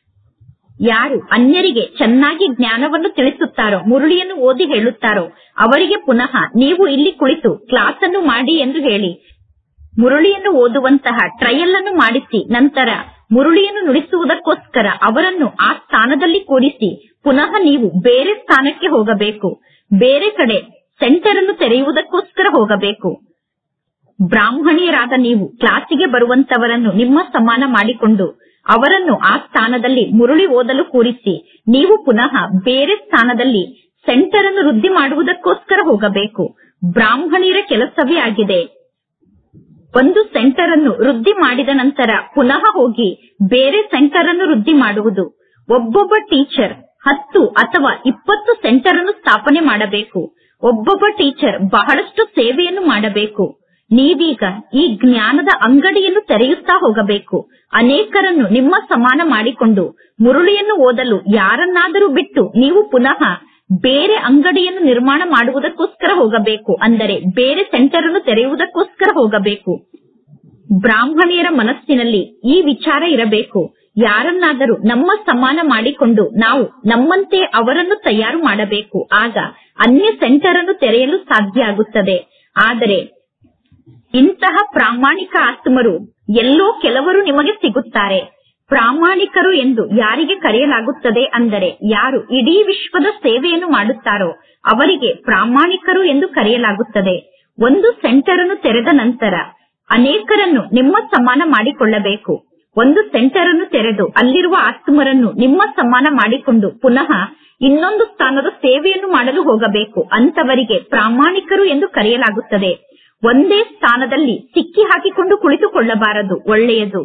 ಯಾರು ಅನ್ಯರಿಗೆ ಚೆನ್ನಾಗಿ ಜ್ಞಾನವನ್ನು ತಿಳಿಸುತ್ತಾರೋ ಮುರುಳಿಯನ್ನು ಓದಿ ಹೇಳುತ್ತಾರೋ ಅವರಿಗೆ ಪುನಃ ನೀವು ಇಲ್ಲಿ ಕುಳಿತು ಕ್ಲಾಸ್ ಅನ್ನು ಮಾಡಿ ಎಂದು ಹೇಳಿ ಮುರುಳಿಯನ್ನು ಓದುವಂತಹ ಟ್ರಯಲ್ ಅನ್ನು ಮಾಡಿಸಿ ನಂತರ ಮುರುಳಿಯನ್ನು ನುಡಿಸುವುದಕ್ಕೋಸ್ಕರ ಅವರನ್ನು ಆ ಸ್ಥಾನದಲ್ಲಿ ಕೂರಿಸಿ ಪುನಃ ನೀವು ಬೇರೆ ಸ್ಥಾನಕ್ಕೆ ಹೋಗಬೇಕು ಬೇರೆ ಕಡೆ ಸೆಂಟರ್ ಅನ್ನು ತೆರೆಯುವುದಕ್ಕೋಸ್ಕರ ಹೋಗಬೇಕು ಬ್ರಾಹ್ಮಣಿಯರಾದ ನೀವು ಕ್ಲಾಸಿಗೆ ಬರುವಂತವರನ್ನು ನಿಮ್ಮ ಸಮಾನ ಮಾಡಿಕೊಂಡು ಅವರನ್ನು ಆ ಸ್ಥಾನದಲ್ಲಿ ಮುರುಳಿ ಓದಲು ಕೂರಿಸಿ ನೀವು ಪುನಃ ಬೇರೆ ಸ್ಥಾನದಲ್ಲಿ ಸೆಂಟರ್ ಅನ್ನು ವೃದ್ಧಿ ಮಾಡುವುದಕ್ಕೋಸ್ಕರ ಹೋಗಬೇಕು ಬ್ರಾಹ್ಮಣಿಯರ ಕೆಲಸವೇ ಆಗಿದೆ ಒಂದು ಸೆಂಟರ್ ಅನ್ನು ವೃದ್ಧಿ ಮಾಡಿದ ನಂತರ ಪುನಃ ಹೋಗಿ ಬೇರೆ ಸೆಂಟರ್ ಅನ್ನು ವೃದ್ಧಿ ಮಾಡುವುದು ಒಬ್ಬೊಬ್ಬ ಟೀಚರ್ ಹತ್ತು ಅಥವಾ ಇಪ್ಪತ್ತು ಸೆಂಟರ್ ಅನ್ನು ಸ್ಥಾಪನೆ ಮಾಡಬೇಕು ಒಬ್ಬೊಬ್ಬ ಟೀಚರ್ ಬಹಳಷ್ಟು ಸೇವೆಯನ್ನು ಮಾಡಬೇಕು ನೀವೀಗ ಈ ಜ್ಞಾನದ ಅಂಗಡಿಯನ್ನು ತೆರೆಯುತ್ತಾ ಹೋಗಬೇಕು ಅನೇಕರನ್ನು ನಿಮ್ಮ ಸಮಾನ ಮಾಡಿಕೊಂಡು ಮುರುಳಿಯನ್ನು ಓದಲು ಯಾರನ್ನಾದರೂ ಬಿಟ್ಟು ನೀವು ಪುನಃ ಬೇರೆ ಅಂಗಡಿಯನ್ನು ನಿರ್ಮಾಣ ಮಾಡುವುದಕ್ಕೋಸ್ಕರ ಹೋಗಬೇಕು ಅಂದರೆ ಬೇರೆ ಸೆಂಟರ್ ಅನ್ನು ತೆರೆಯುವುದಕ್ಕೋಸ್ಕರ ಹೋಗಬೇಕು ಬ್ರಾಹ್ಮಣಿಯರ ಮನಸ್ಸಿನಲ್ಲಿ ಈ ವಿಚಾರ ಇರಬೇಕು ಯಾರನ್ನಾದರೂ ನಮ್ಮ ಸಮಾನ ಮಾಡಿಕೊಂಡು ನಾವು ನಮ್ಮಂತೆ ಅವರನ್ನು ತಯಾರು ಮಾಡಬೇಕು ಆಗ ಅನ್ಯ ಸೆಂಟರ್ ಅನ್ನು ತೆರೆಯಲು ಸಾಧ್ಯ ಆಗುತ್ತದೆ ಆದರೆ ಇಂತಹ ಪ್ರಾಮಾಣಿಕ ಆತ್ಮರು ಎಲ್ಲೋ ಕೆಲವರು ನಿಮಗೆ ಸಿಗುತ್ತಾರೆ ಪ್ರಾಮಾಣಿಕರು ಎಂದು ಯಾರಿಗೆ ಕರೆಯಲಾಗುತ್ತದೆ ಅಂದರೆ ಯಾರು ಇಡೀ ವಿಶ್ವದ ಸೇವೆಯನ್ನು ಮಾಡುತ್ತಾರೋ ಅವರಿಗೆ ಪ್ರಾಮಾಣಿಕರು ಎಂದು ಕರೆಯಲಾಗುತ್ತದೆ ಒಂದು ಸೆಂಟರ್ ಅನ್ನು ತೆರೆದ ನಂತರ ಅನೇಕರನ್ನು ನಿಮ್ಮ ಸಮಾನ ಮಾಡಿಕೊಳ್ಳಬೇಕು ಒಂದು ಸೆಂಟರ್ ಅನ್ನು ತೆರೆದು ಅಲ್ಲಿರುವ ಆತ್ಮರನ್ನು ನಿಮ್ಮ ಸಮಾನ ಮಾಡಿಕೊಂಡು ಪುನಃ ಇನ್ನೊಂದು ಸ್ಥಾನದ ಸೇವೆಯನ್ನು ಮಾಡಲು ಹೋಗಬೇಕು ಅಂತವರಿಗೆ ಪ್ರಾಮಾಣಿಕರು ಎಂದು ಕರೆಯಲಾಗುತ್ತದೆ ಒಂದೇ ಸ್ಥಾನದಲ್ಲಿ ಸಿಕ್ಕಿ ಹಾಕಿಕೊಂಡು ಕುಳಿತುಕೊಳ್ಳಬಾರದು ಒಳ್ಳೆಯದು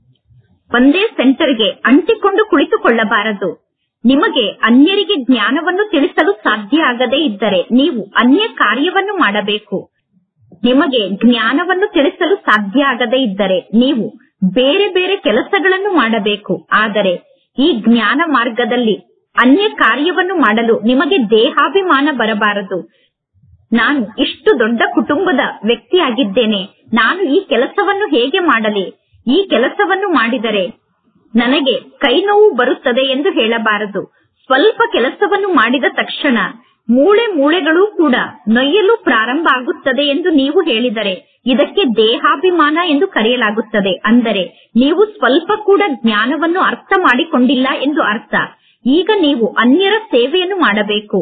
ಒಂದೇ ಸೆಂಟರ್ಗೆ ಅಂಟಿಕೊಂಡು ಕುಳಿತುಕೊಳ್ಳಬಾರದು ನಿಮಗೆ ಅನ್ಯರಿಗೆ ಜ್ಞಾನವನ್ನು ತಿಳಿಸಲು ಸಾಧ್ಯ ಆಗದೇ ಇದ್ದರೆ ನೀವು ಅನ್ಯ ಕಾರ್ಯವನ್ನು ಮಾಡಬೇಕು ನಿಮಗೆ ಜ್ಞಾನವನ್ನು ತಿಳಿಸಲು ಸಾಧ್ಯ ಆಗದೇ ಇದ್ದರೆ ನೀವು ಬೇರೆ ಬೇರೆ ಕೆಲಸಗಳನ್ನು ಮಾಡಬೇಕು ಆದರೆ ಈ ಜ್ಞಾನ ಮಾರ್ಗದಲ್ಲಿ ಅನ್ಯ ಕಾರ್ಯವನ್ನು ಮಾಡಲು ನಿಮಗೆ ದೇಹಾಭಿಮಾನ ಬರಬಾರದು ನಾನು ಇಷ್ಟು ದೊಡ್ಡ ಕುಟುಂಬದ ವ್ಯಕ್ತಿಯಾಗಿದ್ದೇನೆ ನಾನು ಈ ಕೆಲಸವನ್ನು ಹೇಗೆ ಮಾಡಲಿ ಈ ಕೆಲಸವನ್ನು ಮಾಡಿದರೆ ನನಗೆ ಕೈ ನೋವು ಬರುತ್ತದೆ ಎಂದು ಹೇಳಬಾರದು ಸ್ವಲ್ಪ ಕೆಲಸವನ್ನು ಮಾಡಿದ ತಕ್ಷಣ ಮೂಳೆ ಮೂಳೆಗಳು ಕೂಡ ನೊಯ್ಯಲು ಪ್ರಾರಂಭ ಆಗುತ್ತದೆ ಎಂದು ನೀವು ಹೇಳಿದರೆ ಇದಕ್ಕೆ ದೇಹಾಭಿಮಾನ ಎಂದು ಕರೆಯಲಾಗುತ್ತದೆ ಅಂದರೆ ನೀವು ಸ್ವಲ್ಪ ಕೂಡ ಜ್ಞಾನವನ್ನು ಅರ್ಥ ಮಾಡಿಕೊಂಡಿಲ್ಲ ಎಂದು ಅರ್ಥ ಈಗ ನೀವು ಅನ್ಯರ ಸೇವೆಯನ್ನು ಮಾಡಬೇಕು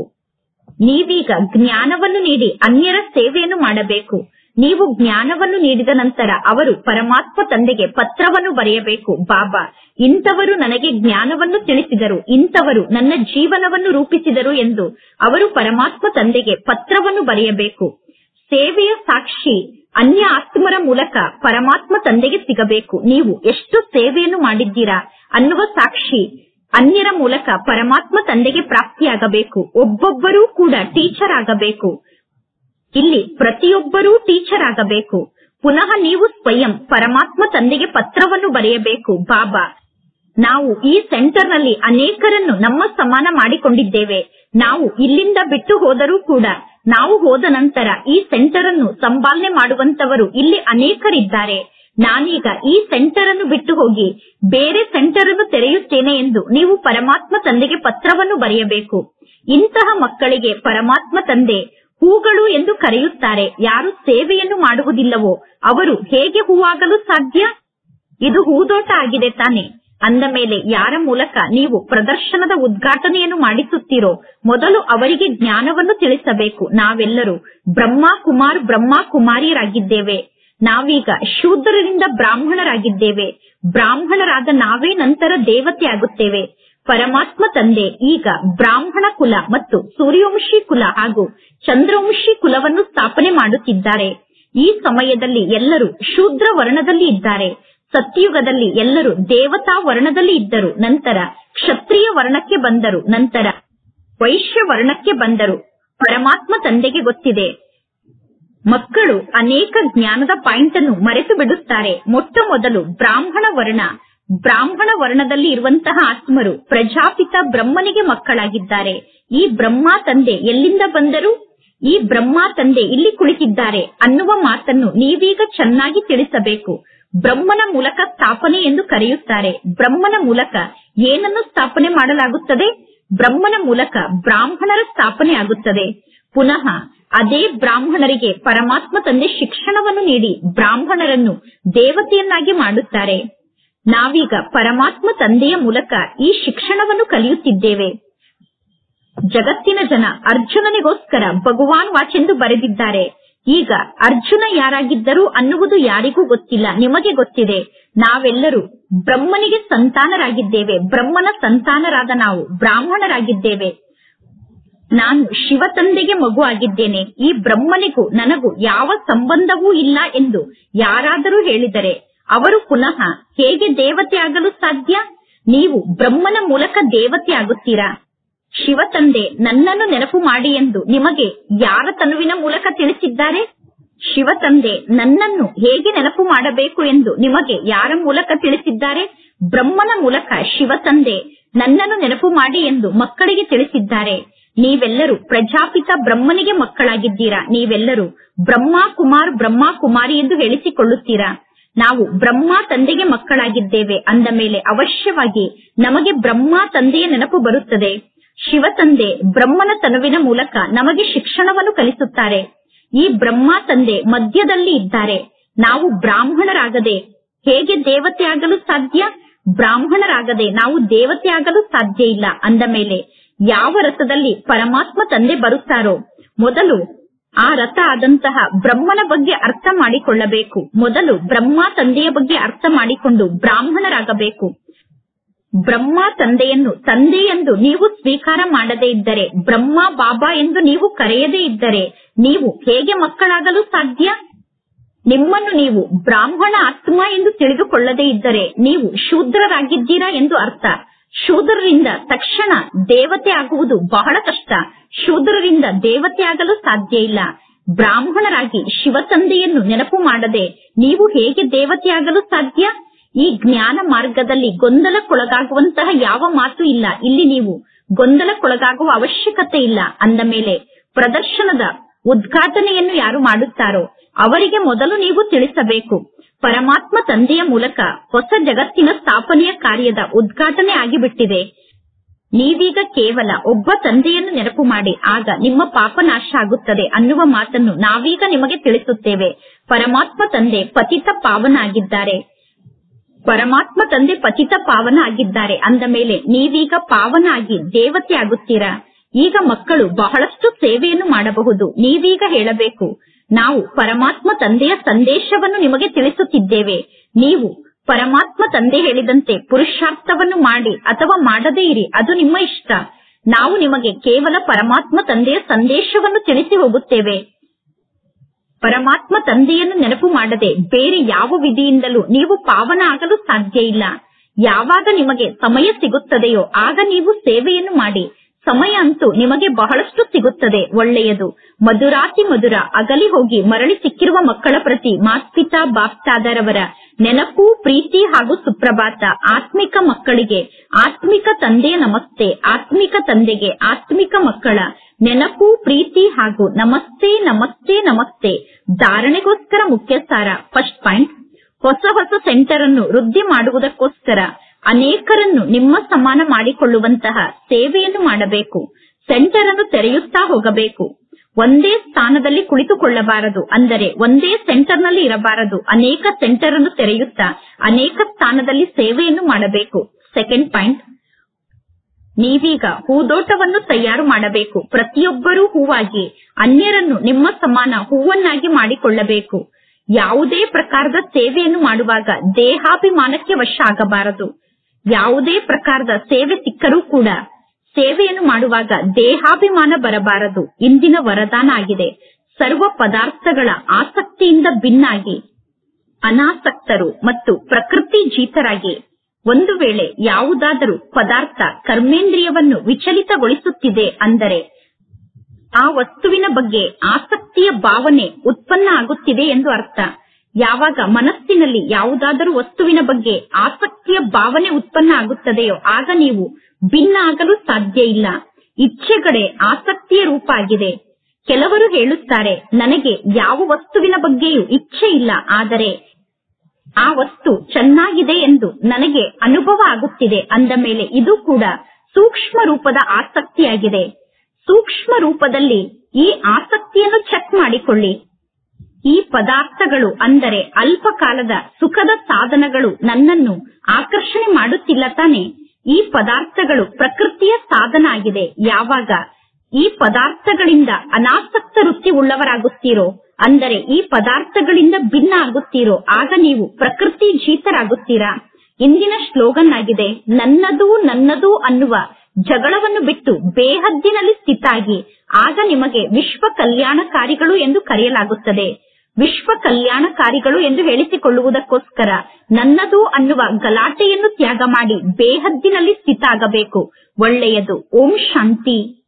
ನೀವೀಗ ಜ್ಞಾನವನ್ನು ನೀಡಿ ಅನ್ಯರ ಸೇವೆಯನ್ನು ಮಾಡಬೇಕು ನೀವು ಜ್ಞಾನವನ್ನು ನೀಡಿದ ನಂತರ ಅವರು ಪರಮಾತ್ಮ ತಂದೆಗೆ ಪತ್ರವನ್ನು ಬರೆಯಬೇಕು ಬಾಬಾ ಇಂಥವರು ನನಗೆ ಜ್ಞಾನವನ್ನು ತಿಳಿಸಿದರು ಇಂಥವರು ನನ್ನ ಜೀವನವನ್ನು ರೂಪಿಸಿದರು ಎಂದು ಅವರು ಪರಮಾತ್ಮ ತಂದೆಗೆ ಪತ್ರವನ್ನು ಬರೆಯಬೇಕು ಸೇವೆಯ ಸಾಕ್ಷಿ ಅನ್ಯ ಆತ್ಮರ ಮೂಲಕ ಪರಮಾತ್ಮ ತಂದೆಗೆ ಸಿಗಬೇಕು ನೀವು ಎಷ್ಟು ಸೇವೆಯನ್ನು ಮಾಡಿದ್ದೀರಾ ಅನ್ನುವ ಸಾಕ್ಷಿ ಅನ್ಯರ ಮೂಲಕ ಪರಮಾತ್ಮ ತಂದೆಗೆ ಪ್ರಾಪ್ತಿಯಾಗಬೇಕು ಒಬ್ಬೊಬ್ಬರೂ ಕೂಡ ಟೀಚರ್ ಆಗಬೇಕು ಇಲ್ಲಿ ಪ್ರತಿಯೊಬ್ಬರೂ ಟೀಚರ್ ಆಗಬೇಕು ಪುನಃ ನೀವು ಸ್ವಯಂ ಪರಮಾತ್ಮ ತಂದೆಗೆ ಪತ್ರವನ್ನು ಬರೆಯಬೇಕು ಬಾಬಾ ನಾವು ಈ ಸೆಂಟರ್ನಲ್ಲಿ ಅನೇಕರನ್ನು ನಮ್ಮ ಸಮಾನ ಮಾಡಿಕೊಂಡಿದ್ದೇವೆ ನಾವು ಇಲ್ಲಿಂದ ಬಿಟ್ಟು ಹೋದರೂ ಕೂಡ ನಾವು ಹೋದ ನಂತರ ಈ ಸೆಂಟರ್ ಅನ್ನು ಸಂಪಾಲನೆ ಮಾಡುವಂತವರು ಇಲ್ಲಿ ಅನೇಕರಿದ್ದಾರೆ ನಾನೀಗ ಈ ಸೆಂಟರ್ ಅನ್ನು ಬಿಟ್ಟು ಹೋಗಿ ಬೇರೆ ಸೆಂಟರ್ ಅನ್ನು ತೆರೆಯುತ್ತೇನೆ ಎಂದು ನೀವು ಪರಮಾತ್ಮ ತಂದೆಗೆ ಪತ್ರವನ್ನು ಬರೆಯಬೇಕು ಇಂತಹ ಮಕ್ಕಳಿಗೆ ಪರಮಾತ್ಮ ತಂದೆ ಹೂಗಳು ಎಂದು ಕರೆಯುತ್ತಾರೆ ಯಾರು ಸೇವೆಯನ್ನು ಮಾಡುವುದಿಲ್ಲವೋ ಅವರು ಹೇಗೆ ಹೂವಾಗಲು ಸಾಧ್ಯ ಇದು ಹೂದೋಟ ಆಗಿದೆ ತಾನೆ ಅಂದ ಮೇಲೆ ಯಾರ ಮೂಲಕ ನೀವು ಪ್ರದರ್ಶನದ ಉದ್ಘಾಟನೆಯನ್ನು ಮಾಡಿಸುತ್ತೀರೋ ಮೊದಲು ಅವರಿಗೆ ಜ್ಞಾನವನ್ನು ತಿಳಿಸಬೇಕು ನಾವೆಲ್ಲರೂ ಬ್ರಹ್ಮ ಕುಮಾರ್ ಬ್ರಹ್ಮ ಕುಮಾರಿಯರಾಗಿದ್ದೇವೆ ನಾವೀಗ ಶೂದ್ರರಿಂದ ಬ್ರಾಹ್ಮಣರಾಗಿದ್ದೇವೆ ಬ್ರಾಹ್ಮಣರಾದ ನಾವೇ ನಂತರ ದೇವತೆ ಆಗುತ್ತೇವೆ ಪರಮಾತ್ಮ ತಂದೆ ಈಗ ಬ್ರಾಹ್ಮಣ ಕುಲ ಮತ್ತು ಸೂರ್ಯವಂಶಿ ಕುಲ ಹಾಗೂ ಚಂದ್ರವಂಶಿ ಕುಲವನ್ನು ಸ್ಥಾಪನೆ ಮಾಡುತ್ತಿದ್ದಾರೆ ಈ ಸಮಯದಲ್ಲಿ ಎಲ್ಲರೂ ಶೂದ್ರ ವರ್ಣದಲ್ಲಿ ಇದ್ದಾರೆ ಸತ್ಯುಗದಲ್ಲಿ ಎಲ್ಲರೂ ದೇವತಾ ವರ್ಣದಲ್ಲಿ ಇದ್ದರು ನಂತರ ಕ್ಷತ್ರಿಯ ವರ್ಣಕ್ಕೆ ಬಂದರು ನಂತರ ವೈಶ್ಯ ವರ್ಣಕ್ಕೆ ಬಂದರು ಪರಮಾತ್ಮ ತಂದೆಗೆ ಗೊತ್ತಿದೆ ಮಕ್ಕಳು ಅನೇಕ ಜ್ಞಾನದ ಪಾಯಿಂಟ್ ಅನ್ನು ಮರೆತು ಬಿಡುತ್ತಾರೆ ಮೊಟ್ಟ ಮೊದಲು ಬ್ರಾಹ್ಮಣ ವರ್ಣ ಬ್ರಾಹ್ಮಣ ವರ್ಣದಲ್ಲಿ ಇರುವಂತಹ ಆತ್ಮರು ಪ್ರಜಾಪಿತ ಬ್ರಹ್ಮನಿಗೆ ಮಕ್ಕಳಾಗಿದ್ದಾರೆ ಈ ಬ್ರಹ್ಮ ತಂದೆ ಎಲ್ಲಿಂದ ಬಂದರು ಈ ಬ್ರಹ್ಮ ತಂದೆ ಇಲ್ಲಿ ಕುಳಿತಿದ್ದಾರೆ ಅನ್ನುವ ಮಾತನ್ನು ನೀವೀಗ ಚೆನ್ನಾಗಿ ತಿಳಿಸಬೇಕು ಬ್ರಹ್ಮನ ಮೂಲಕ ಸ್ಥಾಪನೆ ಎಂದು ಕರೆಯುತ್ತಾರೆ ಬ್ರಹ್ಮನ ಮೂಲಕ ಏನನ್ನು ಸ್ಥಾಪನೆ ಮಾಡಲಾಗುತ್ತದೆ ಬ್ರಹ್ಮನ ಮೂಲಕ ಬ್ರಾಹ್ಮಣರ ಸ್ಥಾಪನೆ ಆಗುತ್ತದೆ ಪುನಃ ಅದೇ ಬ್ರಾಹ್ಮಣರಿಗೆ ಪರಮಾತ್ಮ ತಂದೆ ಶಿಕ್ಷಣವನ್ನು ನೀಡಿ ಬ್ರಾಹ್ಮಣರನ್ನು ದೇವತೆಯನ್ನಾಗಿ ಮಾಡುತ್ತಾರೆ ನಾವೀಗ ಪರಮಾತ್ಮ ತಂದೆಯ ಮೂಲಕ ಈ ಶಿಕ್ಷಣವನ್ನು ಕಲಿಯುತ್ತಿದ್ದೇವೆ ಜಗತ್ತಿನ ಜನ ಅರ್ಜುನನಿಗೋಸ್ಕರ ಭಗವಾನ್ ವಾಚೆಂದು ಬರೆದಿದ್ದಾರೆ ಈಗ ಅರ್ಜುನ ಯಾರಾಗಿದ್ದರು ಅನ್ನುವುದು ಯಾರಿಗೂ ಗೊತ್ತಿಲ್ಲ ನಿಮಗೆ ಗೊತ್ತಿದೆ ನಾವೆಲ್ಲರೂ ಬ್ರಹ್ಮನಿಗೆ ಸಂತಾನರಾಗಿದ್ದೇವೆ ಬ್ರಹ್ಮನ ಸಂತಾನರಾದ ನಾವು ಬ್ರಾಹ್ಮಣರಾಗಿದ್ದೇವೆ ನಾನು ಶಿವ ತಂದೆಗೆ ಮಗು ಆಗಿದ್ದೇನೆ ಈ ಬ್ರಹ್ಮನಿಗೂ ನನಗೂ ಯಾವ ಸಂಬಂಧವೂ ಇಲ್ಲ ಎಂದು ಯಾರಾದರೂ ಹೇಳಿದರೆ ಅವರು ಪುನಃ ಹೇಗೆ ದೇವತೆ ಆಗಲು ಸಾಧ್ಯ ನೀವು ಬ್ರಹ್ಮನ ಮೂಲಕ ದೇವತೆ ಆಗುತ್ತೀರಾ ಶಿವ ತಂದೆ ನನ್ನನ್ನು ನೆನಪು ಮಾಡಿ ಎಂದು ನಿಮಗೆ ಯಾರ ತನುವಿನ ಮೂಲಕ ತಿಳಿಸಿದ್ದಾರೆ ಶಿವ ತಂದೆ ನನ್ನನ್ನು ಹೇಗೆ ನೆನಪು ಮಾಡಬೇಕು ಎಂದು ನಿಮಗೆ ಯಾರ ಮೂಲಕ ತಿಳಿಸಿದ್ದಾರೆ ಬ್ರಹ್ಮನ ಮೂಲಕ ಶಿವ ತಂದೆ ನನ್ನನ್ನು ನೆನಪು ಮಾಡಿ ಎಂದು ಮಕ್ಕಳಿಗೆ ತಿಳಿಸಿದ್ದಾರೆ ನೀವೆಲ್ಲರೂ ಪ್ರಜಾಪಿತ ಬ್ರಹ್ಮನಿಗೆ ಮಕ್ಕಳಾಗಿದ್ದೀರಾ ನೀವೆಲ್ಲರೂ ಬ್ರಹ್ಮ ಕುಮಾರ್ ಬ್ರಹ್ಮ ಕುಮಾರಿ ಎಂದು ಹೇಳಿಸಿಕೊಳ್ಳುತ್ತೀರಾ ನಾವು ಬ್ರಹ್ಮ ತಂದೆಗೆ ಮಕ್ಕಳಾಗಿದ್ದೇವೆ ಅಂದ ಮೇಲೆ ಅವಶ್ಯವಾಗಿ ನಮಗೆ ಬ್ರಹ್ಮ ತಂದೆಯ ನೆನಪು ಬರುತ್ತದೆ ಶಿವ ತಂದೆ ಬ್ರಹ್ಮನ ತನುವಿನ ಮೂಲಕ ನಮಗೆ ಶಿಕ್ಷಣವನ್ನು ಕಲಿಸುತ್ತಾರೆ ಈ ಬ್ರಹ್ಮ ತಂದೆ ಮಧ್ಯದಲ್ಲಿ ಇದ್ದಾರೆ ನಾವು ಬ್ರಾಹ್ಮಣರಾಗದೆ ಹೇಗೆ ದೇವತೆ ಆಗಲು ಸಾಧ್ಯ ಬ್ರಾಹ್ಮಣರಾಗದೆ ನಾವು ದೇವತೆ ಆಗಲು ಸಾಧ್ಯ ಇಲ್ಲ ಅಂದ ಮೇಲೆ ಯಾವ ರಥದಲ್ಲಿ ಪರಮಾತ್ಮ ತಂದೆ ಬರುತ್ತಾರೋ ಮೊದಲು ಆ ರಥ ಆದಂತಹ ಬ್ರಹ್ಮನ ಬಗ್ಗೆ ಅರ್ಥ ಮಾಡಿಕೊಳ್ಳಬೇಕು ಮೊದಲು ಬ್ರಹ್ಮ ತಂದೆಯ ಬಗ್ಗೆ ಅರ್ಥ ಮಾಡಿಕೊಂಡು ಬ್ರಾಹ್ಮಣರಾಗಬೇಕು ಬ್ರಹ್ಮ ತಂದೆಯನ್ನು ತಂದೆ ಎಂದು ನೀವು ಸ್ವೀಕಾರ ಮಾಡದೇ ಇದ್ದರೆ ಬ್ರಹ್ಮ ಬಾಬಾ ಎಂದು ನೀವು ಕರೆಯದೇ ಇದ್ದರೆ ನೀವು ಹೇಗೆ ಮಕ್ಕಳಾಗಲು ಸಾಧ್ಯ ನಿಮ್ಮನ್ನು ನೀವು ಬ್ರಾಹ್ಮಣ ಆತ್ಮ ಎಂದು ತಿಳಿದುಕೊಳ್ಳದೇ ಇದ್ದರೆ ನೀವು ಶೂದ್ರರಾಗಿದ್ದೀರಾ ಎಂದು ಅರ್ಥ ಶೂದ್ರರಿಂದ ತಕ್ಷಣ ದೇವತೆ ಆಗುವುದು ಬಹಳ ಕಷ್ಟ ಶೂದ್ರರಿಂದ ದೇವತೆ ಆಗಲು ಸಾಧ್ಯ ಇಲ್ಲ ಬ್ರಾಹ್ಮಣರಾಗಿ ಶಿವ ತಂದೆಯನ್ನು ನೆನಪು ಮಾಡದೆ ನೀವು ಹೇಗೆ ದೇವತೆಯಾಗಲು ಸಾಧ್ಯ ಈ ಜ್ಞಾನ ಮಾರ್ಗದಲ್ಲಿ ಗೊಂದಲಕ್ಕೊಳಗಾಗುವಂತಹ ಯಾವ ಮಾತು ಇಲ್ಲ ಇಲ್ಲಿ ನೀವು ಗೊಂದಲಕ್ಕೊಳಗಾಗುವ ಅವಶ್ಯಕತೆ ಇಲ್ಲ ಅಂದ ಮೇಲೆ ಪ್ರದರ್ಶನದ ಉದ್ಘಾಟನೆಯನ್ನು ಯಾರು ಮಾಡುತ್ತಾರೋ ಅವರಿಗೆ ಮೊದಲು ನೀವು ತಿಳಿಸಬೇಕು ಪರಮಾತ್ಮ ತಂದೆಯ ಮೂಲಕ ಹೊಸ ಜಗತ್ತಿನ ಸ್ಥಾಪನೆಯ ಕಾರ್ಯದ ಉದ್ಘಾಟನೆ ಆಗಿಬಿಟ್ಟಿದೆ ನೀವೀಗ ಕೇವಲ ಒಬ್ಬ ತಂದೆಯನ್ನು ನೆನಪು ಮಾಡಿ ಆಗ ನಿಮ್ಮ ಪಾಪ ನಾಶ ಆಗುತ್ತದೆ ಅನ್ನುವ ಮಾತನ್ನು ನಾವೀಗ ನಿಮಗೆ ತಿಳಿಸುತ್ತೇವೆ ಪರಮಾತ್ಮ ತಂದೆ ಪತಿತ ಪಾವನ ಆಗಿದ್ದಾರೆ ಪರಮಾತ್ಮ ತಂದೆ ಪತಿತ ಪಾವನ ಆಗಿದ್ದಾರೆ ಅಂದ ಮೇಲೆ ನೀವೀಗ ಪಾವನ ಆಗಿ ದೇವತೆ ಆಗುತ್ತೀರಾ ಈಗ ಮಕ್ಕಳು ಬಹಳಷ್ಟು ಸೇವೆಯನ್ನು ಮಾಡಬಹುದು ನೀವೀಗ ಹೇಳಬೇಕು ನಾವು ಪರಮಾತ್ಮ ತಂದೆಯ ಸಂದೇಶವನ್ನು ನಿಮಗೆ ತಿಳಿಸುತ್ತಿದ್ದೇವೆ ನೀವು ಪರಮಾತ್ಮ ತಂದೆ ಹೇಳಿದಂತೆ ಪುರುಷಾರ್ಥವನ್ನು ಮಾಡಿ ಅಥವಾ ಮಾಡದೇ ಇರಿ ಅದು ನಿಮ್ಮ ಇಷ್ಟ ನಾವು ನಿಮಗೆ ಕೇವಲ ಪರಮಾತ್ಮ ತಂದೆಯ ಸಂದೇಶವನ್ನು ತಿಳಿಸಿ ಹೋಗುತ್ತೇವೆ ಪರಮಾತ್ಮ ತಂದೆಯನ್ನು ನೆನಪು ಮಾಡದೆ ಬೇರೆ ಯಾವ ವಿಧಿಯಿಂದಲೂ ನೀವು ಪಾವನ ಆಗಲು ಸಾಧ್ಯ ಇಲ್ಲ ಯಾವಾಗ ನಿಮಗೆ ಸಮಯ ಸಿಗುತ್ತದೆಯೋ ಆಗ ನೀವು ಸೇವೆಯನ್ನು ಮಾಡಿ ಸಮಯ ಅಂತೂ ನಿಮಗೆ ಬಹಳಷ್ಟು ಸಿಗುತ್ತದೆ ಒಳ್ಳೆಯದು ಮಧುರಾತಿ ಮಧುರ ಅಗಲಿ ಹೋಗಿ ಮರಳಿ ಸಿಕ್ಕಿರುವ ಮಕ್ಕಳ ಪ್ರತಿ ಮಾಸ್ಪಿತಾ ಬಾಪ್ತಾದರವರ ನೆನಪು ಪ್ರೀತಿ ಹಾಗೂ ಸುಪ್ರಭಾತ ಆತ್ಮಿಕ ಮಕ್ಕಳಿಗೆ ಆತ್ಮಿಕ ತಂದೆಯ ನಮಸ್ತೆ ಆತ್ಮಿಕ ತಂದೆಗೆ ಆತ್ಮಿಕ ಮಕ್ಕಳ ನೆನಪು ಪ್ರೀತಿ ಹಾಗೂ ನಮಸ್ತೆ ನಮಸ್ತೆ ನಮಸ್ತೆ ಧಾರಣೆಗೋಸ್ಕರ ಮುಖ್ಯ ಸಾರ ಫಸ್ಟ್ ಪಾಯಿಂಟ್ ಹೊಸ ಹೊಸ ಸೆಂಟರ್ ಅನ್ನು ವೃದ್ಧಿ ಮಾಡುವುದಕ್ಕೋಸ್ಕರ ಅನೇಕರನ್ನು ನಿಮ್ಮ ಸಮಾನ ಮಾಡಿಕೊಳ್ಳುವಂತಹ ಸೇವೆಯನ್ನು ಮಾಡಬೇಕು ಸೆಂಟರ್ ಅನ್ನು ತೆರೆಯುತ್ತಾ ಹೋಗಬೇಕು ಒಂದೇ ಸ್ಥಾನದಲ್ಲಿ ಕುಳಿತುಕೊಳ್ಳಬಾರದು ಅಂದರೆ ಒಂದೇ ಸೆಂಟರ್ ನಲ್ಲಿ ಇರಬಾರದು ಅನೇಕ ಸೆಂಟರ್ ಅನ್ನು ತೆರೆಯುತ್ತಾ ಅನೇಕ ಸ್ಥಾನದಲ್ಲಿ ಸೇವೆಯನ್ನು ಮಾಡಬೇಕು ಸೆಕೆಂಡ್ ಪಾಯಿಂಟ್ ನೀವೀಗ ಹೂದೋಟವನ್ನು ತಯಾರು ಮಾಡಬೇಕು ಪ್ರತಿಯೊಬ್ಬರೂ ಹೂವಾಗಿ ಅನ್ಯರನ್ನು ನಿಮ್ಮ ಸಮಾನ ಹೂವನ್ನಾಗಿ ಮಾಡಿಕೊಳ್ಳಬೇಕು ಯಾವುದೇ ಪ್ರಕಾರದ ಸೇವೆಯನ್ನು ಮಾಡುವಾಗ ದೇಹಾಭಿಮಾನಕ್ಕೆ ವಶ ಆಗಬಾರದು ಯಾವುದೇ ಪ್ರಕಾರದ ಸೇವೆ ಸಿಕ್ಕರೂ ಕೂಡ ಸೇವೆಯನ್ನು ಮಾಡುವಾಗ ದೇಹಾಭಿಮಾನ ಬರಬಾರದು ಇಂದಿನ ವರದಾನ ಆಗಿದೆ ಸರ್ವ ಪದಾರ್ಥಗಳ ಆಸಕ್ತಿಯಿಂದ ಭಿನ್ನಾಗಿ ಅನಾಸಕ್ತರು ಮತ್ತು ಪ್ರಕೃತಿ ಜೀತರಾಗಿ ಒಂದು ವೇಳೆ ಯಾವುದಾದರೂ ಪದಾರ್ಥ ಕರ್ಮೇಂದ್ರಿಯವನ್ನು ವಿಚಲಿತಗೊಳಿಸುತ್ತಿದೆ ಅಂದರೆ ಆ ವಸ್ತುವಿನ ಬಗ್ಗೆ ಆಸಕ್ತಿಯ ಭಾವನೆ ಉತ್ಪನ್ನ ಆಗುತ್ತಿದೆ ಎಂದು ಅರ್ಥ ಯಾವಾಗ ಮನಸ್ಸಿನಲ್ಲಿ ಯಾವುದಾದರೂ ವಸ್ತುವಿನ ಬಗ್ಗೆ ಆಸಕ್ತಿಯ ಭಾವನೆ ಉತ್ಪನ್ನ ಆಗುತ್ತದೆಯೋ ಆಗ ನೀವು ಭಿನ್ನ ಆಗಲು ಸಾಧ್ಯ ಇಲ್ಲ ಇಚ್ಛೆಗಳೇ ಆಸಕ್ತಿಯ ರೂಪ ಆಗಿದೆ ಕೆಲವರು ಹೇಳುತ್ತಾರೆ ನನಗೆ ಯಾವ ವಸ್ತುವಿನ ಬಗ್ಗೆಯೂ ಇಚ್ಛೆ ಇಲ್ಲ ಆದರೆ ಆ ವಸ್ತು ಚೆನ್ನಾಗಿದೆ ಎಂದು ನನಗೆ ಅನುಭವ ಆಗುತ್ತಿದೆ ಅಂದ ಮೇಲೆ ಇದು ಕೂಡ ಸೂಕ್ಷ್ಮ ರೂಪದ ಆಸಕ್ತಿಯಾಗಿದೆ ಸೂಕ್ಷ್ಮ ರೂಪದಲ್ಲಿ ಈ ಆಸಕ್ತಿಯನ್ನು ಚೆಕ್ ಮಾಡಿಕೊಳ್ಳಿ ಈ ಪದಾರ್ಥಗಳು ಅಂದರೆ ಅಲ್ಪ ಕಾಲದ ಸುಖದ ಸಾಧನಗಳು ನನ್ನನ್ನು ಆಕರ್ಷಣೆ ಮಾಡುತ್ತಿಲ್ಲ ತಾನೆ ಈ ಪದಾರ್ಥಗಳು ಪ್ರಕೃತಿಯ ಸಾಧನ ಆಗಿದೆ ಯಾವಾಗ ಈ ಪದಾರ್ಥಗಳಿಂದ ಅನಾಸಕ್ತ ವೃತ್ತಿ ಉಳ್ಳವರಾಗುತ್ತೀರೋ ಅಂದರೆ ಈ ಪದಾರ್ಥಗಳಿಂದ ಭಿನ್ನ ಆಗುತ್ತೀರೋ ಆಗ ನೀವು ಪ್ರಕೃತಿ ಜೀತರಾಗುತ್ತೀರಾ ಇಂದಿನ ಸ್ಲೋಗನ್ ಆಗಿದೆ ನನ್ನದು ನನ್ನದು ಅನ್ನುವ ಜಗಳವನ್ನು ಬಿಟ್ಟು ಬೇಹದ್ದಿನಲ್ಲಿ ಸ್ಥಿತಾಗಿ ಆಗ ನಿಮಗೆ ವಿಶ್ವ ಕಲ್ಯಾಣಕಾರಿಗಳು ಎಂದು ಕರೆಯಲಾಗುತ್ತದೆ ವಿಶ್ವ ಕಲ್ಯಾಣಕಾರಿಗಳು ಎಂದು ಹೇಳಿಸಿಕೊಳ್ಳುವುದಕ್ಕೋಸ್ಕರ ನನ್ನದು ಅನ್ನುವ ಗಲಾಟೆಯನ್ನು ತ್ಯಾಗ ಮಾಡಿ ಬೇಹದ್ದಿನಲ್ಲಿ ಸ್ಥಿತ ಆಗಬೇಕು ಒಳ್ಳೆಯದು ಓಂ ಶಾಂತಿ